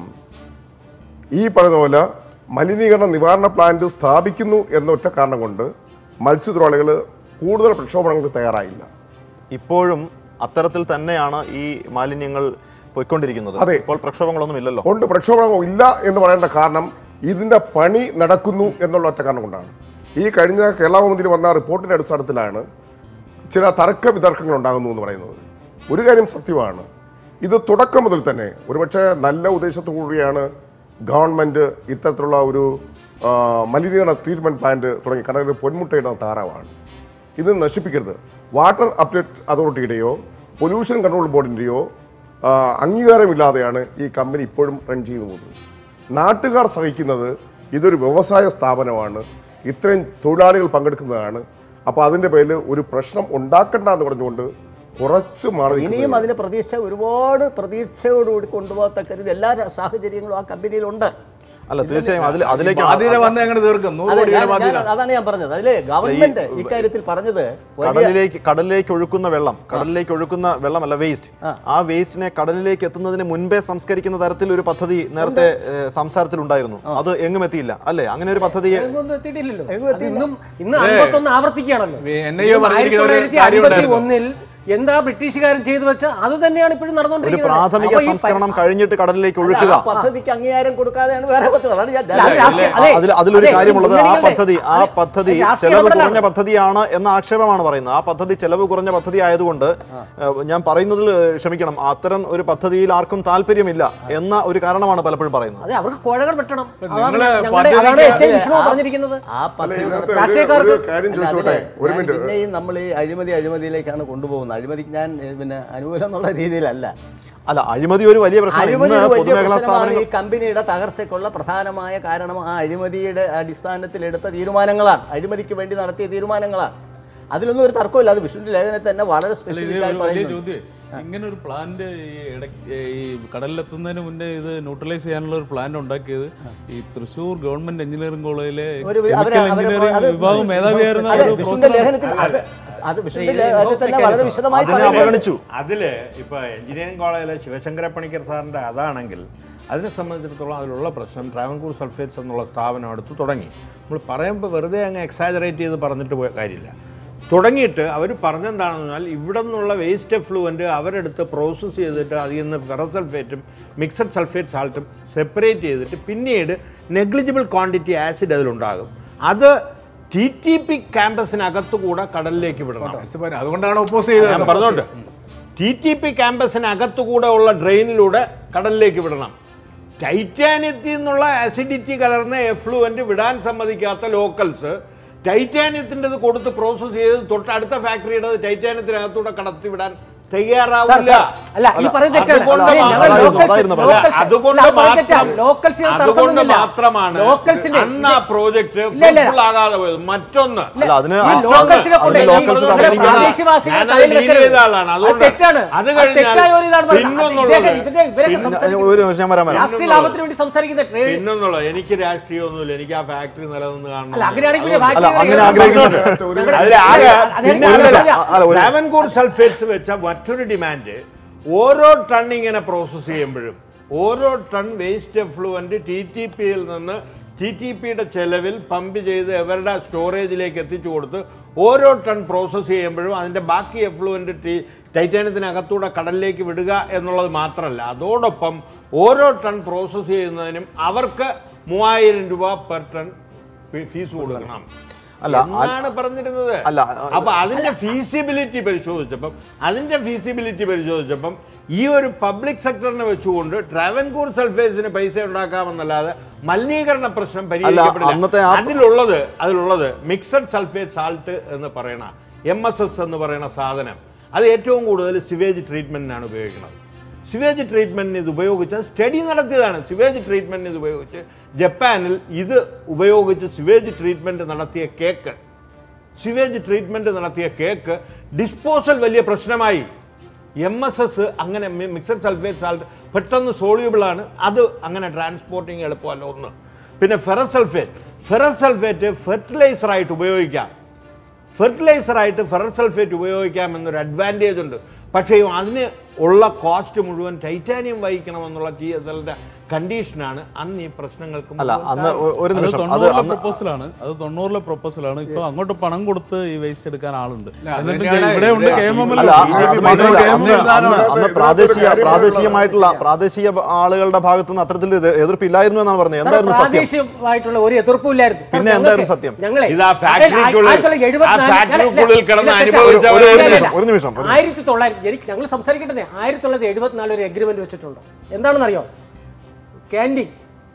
ഈ പറഞ്ഞ പോലെ മലിനീകരണ നിവാരണ പ്ലാന്റ് സ്ഥാപിക്കുന്നു എന്ന ഒറ്റ കാരണം കൊണ്ട് മത്സ്യത്തൊഴിലാളികൾ കൂടുതൽ പ്രക്ഷോഭങ്ങൾക്ക് തയ്യാറായില്ല ഇപ്പോഴും അത്തരത്തിൽ തന്നെയാണ് ഈ മാലിന്യങ്ങൾ പോയിക്കൊണ്ടിരിക്കുന്നത് അതെ. ഇപ്പോൾ പ്രക്ഷോഭങ്ങളൊന്നും ഇല്ലല്ലോ കൊണ്ട് പ്രക്ഷോഭം ഇല്ല എന്ന് പറയേണ്ട കാരണം ഇതിൻ്റെ പണി നടക്കുന്നു എന്നുള്ള ഒറ്റ കാരണം കൊണ്ടാണ് ഈ കഴിഞ്ഞ കേരള കൗമുദിയിൽ വന്ന റിപ്പോർട്ടിൻ്റെ അടിസ്ഥാനത്തിലാണ് ചില തർക്ക വിതർക്കങ്ങൾ ഉണ്ടാകുന്നു എന്ന് പറയുന്നത് ഒരു കാര്യം സത്യമാണ് ഇത് തുടക്കം മുതൽ തന്നെ ഒരുപക്ഷെ നല്ല ഉദ്ദേശത്തോടു കൂടിയാണ് ഗവൺമെൻറ് ഇത്തരത്തിലുള്ള ഒരു ആ, മലിനീകരണ ട്രീറ്റ്മെൻറ്റ് പ്ലാന്റ് തുടങ്ങി കടലിൽ പൊന്മുട്ടയിടുന്ന താറാവാണ് ഇത് നശിപ്പിക്കരുത് വാട്ടർ അപ്ഡേറ്റ് അതോറിറ്റിയുടെയോ പൊല്യൂഷൻ കൺട്രോൾ ബോർഡിൻ്റെയോ അംഗീകാരമില്ലാതെയാണ് ഈ കമ്പനി ഇപ്പോഴും റൺ ചെയ്തു പോകുന്നത് നാട്ടുകാർ സഹിക്കുന്നത് ഇതൊരു വ്യവസായ സ്ഥാപനമാണ് ഇത്രയും തൊഴിലാളികൾ പങ്കെടുക്കുന്നതാണ് അപ്പോൾ അതിൻ്റെ പേരിൽ ഒരു പ്രശ്നം ഉണ്ടാക്കണ്ട എന്ന് പറഞ്ഞുകൊണ്ട് കുറച്ച് മാറി ഇനിയും നിൽക്കുകയാണ്. അതിന് പ്രതീക്ഷ ഒരുപാട് പ്രതീക്ഷയോടുകൂടി കൊണ്ടുപോകത്തക്ക രീതി എല്ലാ സാഹചര്യങ്ങളും ആ കമ്പനിയിലുണ്ട് അല്ല തീർച്ചയായും അതിൽ അതിലേക്ക് ബാധ്യത വന്ന് എങ്ങനെ തീർക്കും നൂറ് അതെ, കോടിയുടെ ഞാൻ- ബാധ്യത ഞാൻ- അതാണ് ഞാൻ പറഞ്ഞത് അതിലെ ഗവൺമെന്റ് ഇക്കാര്യത്തിൽ പറഞ്ഞത് വലിയ കടലിലേക്ക് കടലിലേക്ക് ഒഴുക്കുന്ന വെള്ളം കടലിലേക്ക് ഒഴുക്കുന്ന വെള്ളമല്ല വേസ്റ്റ് ആ വേസ്റ്റിനെ കടലിലേക്ക് എത്തുന്നതിന് മുൻപേ സംസ്കരിക്കുന്ന തരത്തിൽ ഒരു പദ്ധതി നേരത്തെ ഏഹ്, സംസാരത്തിലുണ്ടായിരുന്നു അത് എങ്ങും എത്തിയില്ല അല്ലേ അങ്ങനെ ഒരു പദ്ധതി എങ്ങൊന്നും എത്തിയിട്ടില്ലല്ലോ എങ്ങും അത് ഇന്നും ഇന്ന് അൻപത്തൊന്ന് ആവർത്തിക്കുകയാണല്ലോ വി- NIA പറഞ്ഞിരിക്കുന്ന ഒരു ആയിരത്തി കാര്യം തൊള്ളായിരത്തി ഉണ്ടായിരുന്നു. ഒന്നിൽ എന്താ ബ്രിട്ടീഷുകാരൻ ചെയ്തു വെച്ച അത് തന്നെയാണ് ഇപ്പോഴും ഒരു നടന്നുകൊണ്ടിരിക്കുന്നത് പ്രാഥമിക അപ്പൊ ഈ പ- സംസ്കരണം കഴിഞ്ഞിട്ട് കടലിലേക്ക് ഒഴുക്കുക ആ പദ്ധതിക്ക് അംഗീകാരം കൊടുക്കാതെയാണ് വേറെ പദ്ധതി അതാണ് ഞാൻ അല്ല, അത് രാഷ്ട്രീയ- അതെ, അതിൽ അതിലൊരു അതെ, കാര്യമുള്ളത് ആ മുന്നണികളുടെ- പദ്ധതി ആ അതെ, പദ്ധതി അത് രാഷ്ട്രീയ ചെലവ് ഇടപെടലാണ്. കുറഞ്ഞ പദ്ധതിയാണ് എന്ന ആക്ഷേപമാണ് പറയുന്നത് ആ പദ്ധതി ചെലവ് കുറഞ്ഞ പദ്ധതി ആയതുകൊണ്ട് ഏഹ്, ഞാൻ പറയുന്നതിൽ ഏഹ്, ക്ഷമിക്കണം അത്തരം ഒരു പദ്ധതിയിൽ ആർക്കും താല്പര്യമില്ല എന്ന ഒരു കാരണമാണ് പലപ്പോഴും പറയുന്നത് അതെ അവർക്ക് കോഴകൾ വെട്ടണം അതാണ് നിങ്ങള് ഞങ്ങളുടെ പദ്ധതിക്ക് അതാണ് എച്ച് അതെ, വിഷ്ണു ആ- പറഞ്ഞിരിക്കുന്നത് ആ അല്ല, പദ്ധതി ഇതിനകത്ത് ഒരു- രാഷ്ട്രീയക്കാർക്ക് ഒരു കാര്യം ചോദിച്ചോട്ടെ ഒരു ഞാൻ മിനിറ്റ് പിന്നെയും നമ്മൾ ഈ അഴിമതി അഴിമതിയിലേക്കാണ് കൊണ്ടുപോകുന്നത് അഴിമതിക്ക് ഞാൻ ഏ, പിന്നെ അനുകൂലം എന്നുള്ള രീതിയിലല്ല അല്ല അഴിമതി ഒരു വലിയ പ്രശ്നമാണ് അഴിമതി ഇന്ന് ഒരു വലിയ പൊതുമേഖലാ പ്രശ്നമാണ് സ്ഥാപനങ്ങൾ ഈ കമ്പനിയുടെ തകർച്ചയ്ക്കുള്ള പ്രധാനമായ കാരണം ആ അഴിമതിയുടെ അടിസ്ഥാനത്തിൽ എടുത്ത തീരുമാനങ്ങളാണ് അഴിമതിക്ക് വേണ്ടി നടത്തിയ തീരുമാനങ്ങളാണ് അതിലൊന്നും ഒരു തർക്കമില്ല അത് വിഷ്ണുവിന്റെ ലേഖനത്തിൽ തന്നെ വളരെ അല്ല, ഇത് സ്പെസിഫിക് ആയി ഒരു വലിയ പറയുന്നുണ്ട് ചോദ്യം ഇങ്ങനെ ഒരു പ്ലാന്റ് ഈ ഇടയ്ക്ക് ഈ കടലിലെത്തുന്നതിന് മുന്നേ ഇത് ന്യൂട്രലൈസ് ചെയ്യാനുള്ള ഒരു പ്ലാൻ ഉണ്ടാക്കിയത് ഈ തൃശ്ശൂർ ഗവൺമെന്റ് എഞ്ചിനീയറിംഗ് കോളേജിലെ ഒരു അവര് കെമിക്കൽ അവര് എഞ്ചിനീയറിംഗ് അത് വിഭാഗം മേധാവിയായിരുന്ന അതെ, ഒരു വിഷ്ണുവിന്റെ പ്രൊഫസറാണ്. ലേഖനത്തിൽ അത് അത് വിഷ്ണുവിന്റെ ഇത് ലേഖനത്തിൽ തന്നെ വളരെ mechanism. വിശദമായി അതിനെ പറയുന്നുണ്ട്. അവഗണിച്ചു അതില് ഇപ്പൊ എഞ്ചിനീയറിംഗ് കോളേജിലെ ശിവശങ്കര പണിക്കർ സാറിന്റെ അതാണെങ്കിൽ അതിനെ സംബന്ധിച്ചിടത്തോളം അതിലുള്ള പ്രശ്നം ട്രാവൻകൂർ സൾഫേറ്റ്സ് എന്നുള്ള സ്ഥാപനം അടുത്ത് തുടങ്ങി നമ്മൾ പറയുമ്പോൾ വെറുതെ അങ്ങ് എക്സാജറേറ്റ് ചെയ്ത് പറഞ്ഞിട്ട് പോയ കാര്യമില്ല തുടങ്ങിയിട്ട് അവർ പറഞ്ഞെന്താണെന്ന് പറഞ്ഞാൽ ഇവിടെ നിന്നുള്ള വേസ്റ്റ് എഫ്ലുവൻ്റ് അവരെടുത്ത് പ്രോസസ്സ് ചെയ്തിട്ട് അതിൽ നിന്ന് ഫെറസൾഫേറ്റും മിക്സഡ് സൾഫേറ്റ് സാൾട്ടും സെപ്പറേറ്റ് ചെയ്തിട്ട് പിന്നീട് നെഗ്ലിജിബിൾ ക്വാണ്ടിറ്റി ആസിഡ് അതിലുണ്ടാകും അത് ടി ടി പി ക്യാമ്പസിനകത്ത് കൂടെ കടലിലേക്ക് വിടണം അതുകൊണ്ടാണ് ഒപ്പോസ് ചെയ്തത് ഞാൻ പറഞ്ഞോണ്ട് ടി ടി പി ക്യാമ്പസിനകത്തു കൂടെ ഉള്ള ഡ്രെയിനിലൂടെ കടലിലേക്ക് വിടണം ടൈറ്റാനിയത്തിൽ നിന്നുള്ള ആസിഡിറ്റി കലർന്ന എഫ്ലുവൻ്റ് വിടാൻ സമ്മതിക്കാത്ത ലോക്കൽസ് ടൈറ്റാനിയത്തിൻ്റെത് കൊടുത്ത് പ്രോസസ്സ് ചെയ്ത് തൊട്ടടുത്ത ഫാക്ടറിയുടെ ടൈറ്റാനിയത്തിനകത്തൂടെ കടത്തി വിടാൻ സാർ, തയ്യാറാവില്ല സാർ, അല്ല ഈ പറയുന്നത് തെറ്റാണ് അതുകൊണ്ട് അതെ, ഞങ്ങൾ അതായിരുന്നു, locals- അതായിരുന്നു locals- അല്ല, അതുകൊണ്ട് അല്ല, അത് പറയുന്നത് മാത്രം തെറ്റാണ്. localsന് അതുകൊണ്ട് തടസ്സമൊന്നുമില്ല. മാത്രമാണ് localsന് അന്ന് ആ പ്രോജക്റ്റ് ഇല്ല, ഇല്ല. ഫുൾ ആകാതെ പോയത് മറ്റൊന്ന് അല്ല അതിന് ഈ ആ- ലോക്കൽസിനെ കൊണ്ട് അതിന് ഈ ലോക്കൽസ് ഇവിടെ തടസ്സമില്ല. പ്രാദേശികവാസികളെ ഞാനത് തലയിൽ deal വെക്കരുത്. ചെയ്ത ആളാണ്. അത് അതുകൊണ്ട് തെറ്റാണ് അത് അത് കഴിഞ്ഞാൽ തെറ്റായ ഒരു ഇതാണ് പറഞ്ഞത്. പിന്നൊന്നുള്ളത്. ഇദ്ദേഹം- ഇവരെ- ഇവരൊക്കെ പിന്നെ സംസാരിക്കുന്നത് ഒരു നിമിഷം ഞാൻ വരാൻ വരാം രാഷ്ട്രീയ ലാഭത്തിന് വേണ്ടി സംസാരിക്കുന്ന ട്രേഡ് പിന്നൊന്നുള്ളത് എനിക്ക് രാഷ്ട്രീയമൊന്നുമില്ല എനിക്ക് ആ ഫാക്ടറി നിലനിന്ന് കാണണം അല്ല അങ്ങനെയാണെങ്കിൽ പിന്നെ അല്ല ബാക്കി അങ്ങനെ ആഗ്രഹിക്കുന്നുണ്ട് ഞങ്ങളുടെ- അതിൽ ആകെ അദ്ദേഹം പിന്നെ ഒരു അതല്ല, ചോദ്യം. അല്ല, ഒരു- ട്രാവൻകൂർ സൾഫേറ്റ്സ് വെച്ച മറ്റൊരു ഡിമാൻഡ് ഓരോ ടൺ ഇങ്ങനെ പ്രോസസ്സ് ചെയ്യുമ്പോഴും ഓരോ tonne waste effluent T T പിയിൽ നിന്ന് ടി ടി പിയുടെ ചെലവിൽ പമ്പ് ചെയ്ത് അവരുടെ സ്റ്റോറേജിലേക്ക് എത്തിച്ചു കൊടുത്ത് ഓരോ ടൺ പ്രോസസ്സ് ചെയ്യുമ്പോഴും അതിൻ്റെ ബാക്കി എഫ്ലുവൻ്റ് ടി ടൈറ്റാനിയത്തിനകത്തൂടെ കടലിലേക്ക് വിടുക എന്നുള്ളത് മാത്രമല്ല അതോടൊപ്പം ഓരോ ടൺ പ്രോസസ്സ് ചെയ്യുന്നതിനും അവർക്ക് മൂവായിരം രൂപ പെർ ടൺ ഫീസ് കൊടുക്കണം അല്ല, ആ- എന്നാണ് പറഞ്ഞിരുന്നത് അല്ല, ആ- അപ്പൊ അതിന്റെ ഫീസിബിലിറ്റി പരിശോധിച്ചപ്പം അതിന്റെ ഫീസിബിലിറ്റി പരിശോധിച്ചപ്പം ഈ ഒരു പബ്ലിക് സെക്ടറിനെ വെച്ചുകൊണ്ട് ട്രാവൻകൂർ സൾഫേസിന് പൈസ ഉണ്ടാക്കാമെന്നല്ലാതെ മലിനീകരണ പ്രശ്നം അന്നത്തെ പരിഹരിക്കപ്പെടില്ല ആ- അതിലുള്ളത് അതിലുള്ളത് മിക്സഡ് സൾഫേറ്റ് സാൾട്ട് എന്ന് പറയണ എം എസ് എസ് എന്ന് പറയുന്ന സാധനം അത് ഏറ്റവും കൂടുതൽ സിവേജ് ട്രീറ്റ്മെന്റിനാണ് ഉപയോഗിക്കുന്നത് സിവേജ് ട്രീറ്റ്മെന്റിന് ഇത് ഉപയോഗിച്ച് സ്റ്റഡി നടത്തിയതാണ് സിവേജ് ട്രീറ്റ്മെന്റിന് ഇത് ഉപയോഗിച്ച് ജപ്പാനിൽ ഇത് ഉപയോഗിച്ച് സിവേജ് ട്രീറ്റ്മെന്റ് നടത്തിയ കേക്ക് സിവേജ് ട്രീറ്റ്മെന്റ് നടത്തിയ കേക്ക് ഡിസ്പോസൽ വലിയ പ്രശ്നമായി എം എസ് എസ് അങ്ങനെ മിക്സഡ് സൾഫേറ്റ് സാൾട്ട് പെട്ടെന്ന് soluble ആണ് അത് അങ്ങനെ ട്രാൻസ്പോർട്ടിങ് എളുപ്പമല്ല ഒന്ന് പിന്നെ ഫെറസ് സൾഫേറ്റ് ഫെറസ് സൾഫേറ്റ് ഫെർട്ടിലൈസറായിട്ട് ഉപയോഗിക്കാം ഫെർട്ടിലൈസറായിട്ട് ഫെറസ് സൾഫേറ്റ് ഉപയോഗിക്കാം എന്നൊരു അഡ്വാൻറ്റേജ് ഉണ്ട് പക്ഷേ അതിന് ഉള്ള കോസ്റ്റ് മുഴുവൻ ടൈറ്റാനിയം വഹിക്കണമെന്നുള്ള ടി എസ് എല്ലിൻ്റെ കണ്ടീഷനാണ് അന്ന് ഈ പ്രശ്നങ്ങൾക്ക് അല്ല മുഴുവൻ അന്ന് കാരണം. ഒ- ഒരു അത് നിമിഷം അത് തൊണ്ണൂറിലെ അന്ന് പ്രപ്പോസലാണ് അത് തൊണ്ണൂറിലെ പ്രപ്പോസലാണ് ഇപ്പൊ അങ്ങോട്ട് പണം കൊടുത്ത് ഈ വേസ്റ്റ് എടുക്കാൻ ആളുണ്ട് അത് എന്നിട്ട് തന്നെയാണ് ഇവിടെ ഉണ്ട് ഇവിടെ കെ എം എം അല്ല അത് അത് മാത്രമല്ല അന്ന് അന്ന് അന്ന് പ്രാദേശിക പ്രാദേശികമായിട്ടുള്ള പ്രാദേശിക ആളുകളുടെ ഭാഗത്തു നിന്ന് അത്തരത്തിൽ ഇത് എതിർപ്പില്ലായിരുന്നു എന്നാണ് പറഞ്ഞത് സാർ, എന്തായിരുന്നു സത്യം പ്രാദേശികമായിട്ടുള്ള ഒരു എതിർപ്പും ഇല്ലായിരുന്നു സാർ, പിന്നെ ഞങ്ങൾക്ക് എന്തായിരുന്നു സത്യം? ഞങ്ങളെ ഇത് ആ ഫാക്ടറിക്കുള്ളിൽ- ആയിരത്തി തൊള്ളായിരത്തി എഴുപത്തിനാല് ആ ഫാക്ടറിക്കുള്ളിൽ കിടന്ന് ഇല്ല, ഇല്ല, അനുഭവിച്ചവരെ ഇല്ല, ഒരു ഇല്ല, നിമിഷം, ഒരു നിമിഷം, ഒരു നിമിഷം. ആയിരത്തി തൊള്ളായിരത്തി എനിക്ക് ഞങ്ങൾ സംസാരിക്കേണ്ടത് ആയിരത്തി തൊള്ളായിരത്തി എഴുപത്തിനാല് ഒരു എഗ്രിമെന്റ് വെച്ചിട്ടുണ്ട് എന്താണെന്നറിയോ ക്യാൻറ്റീൻ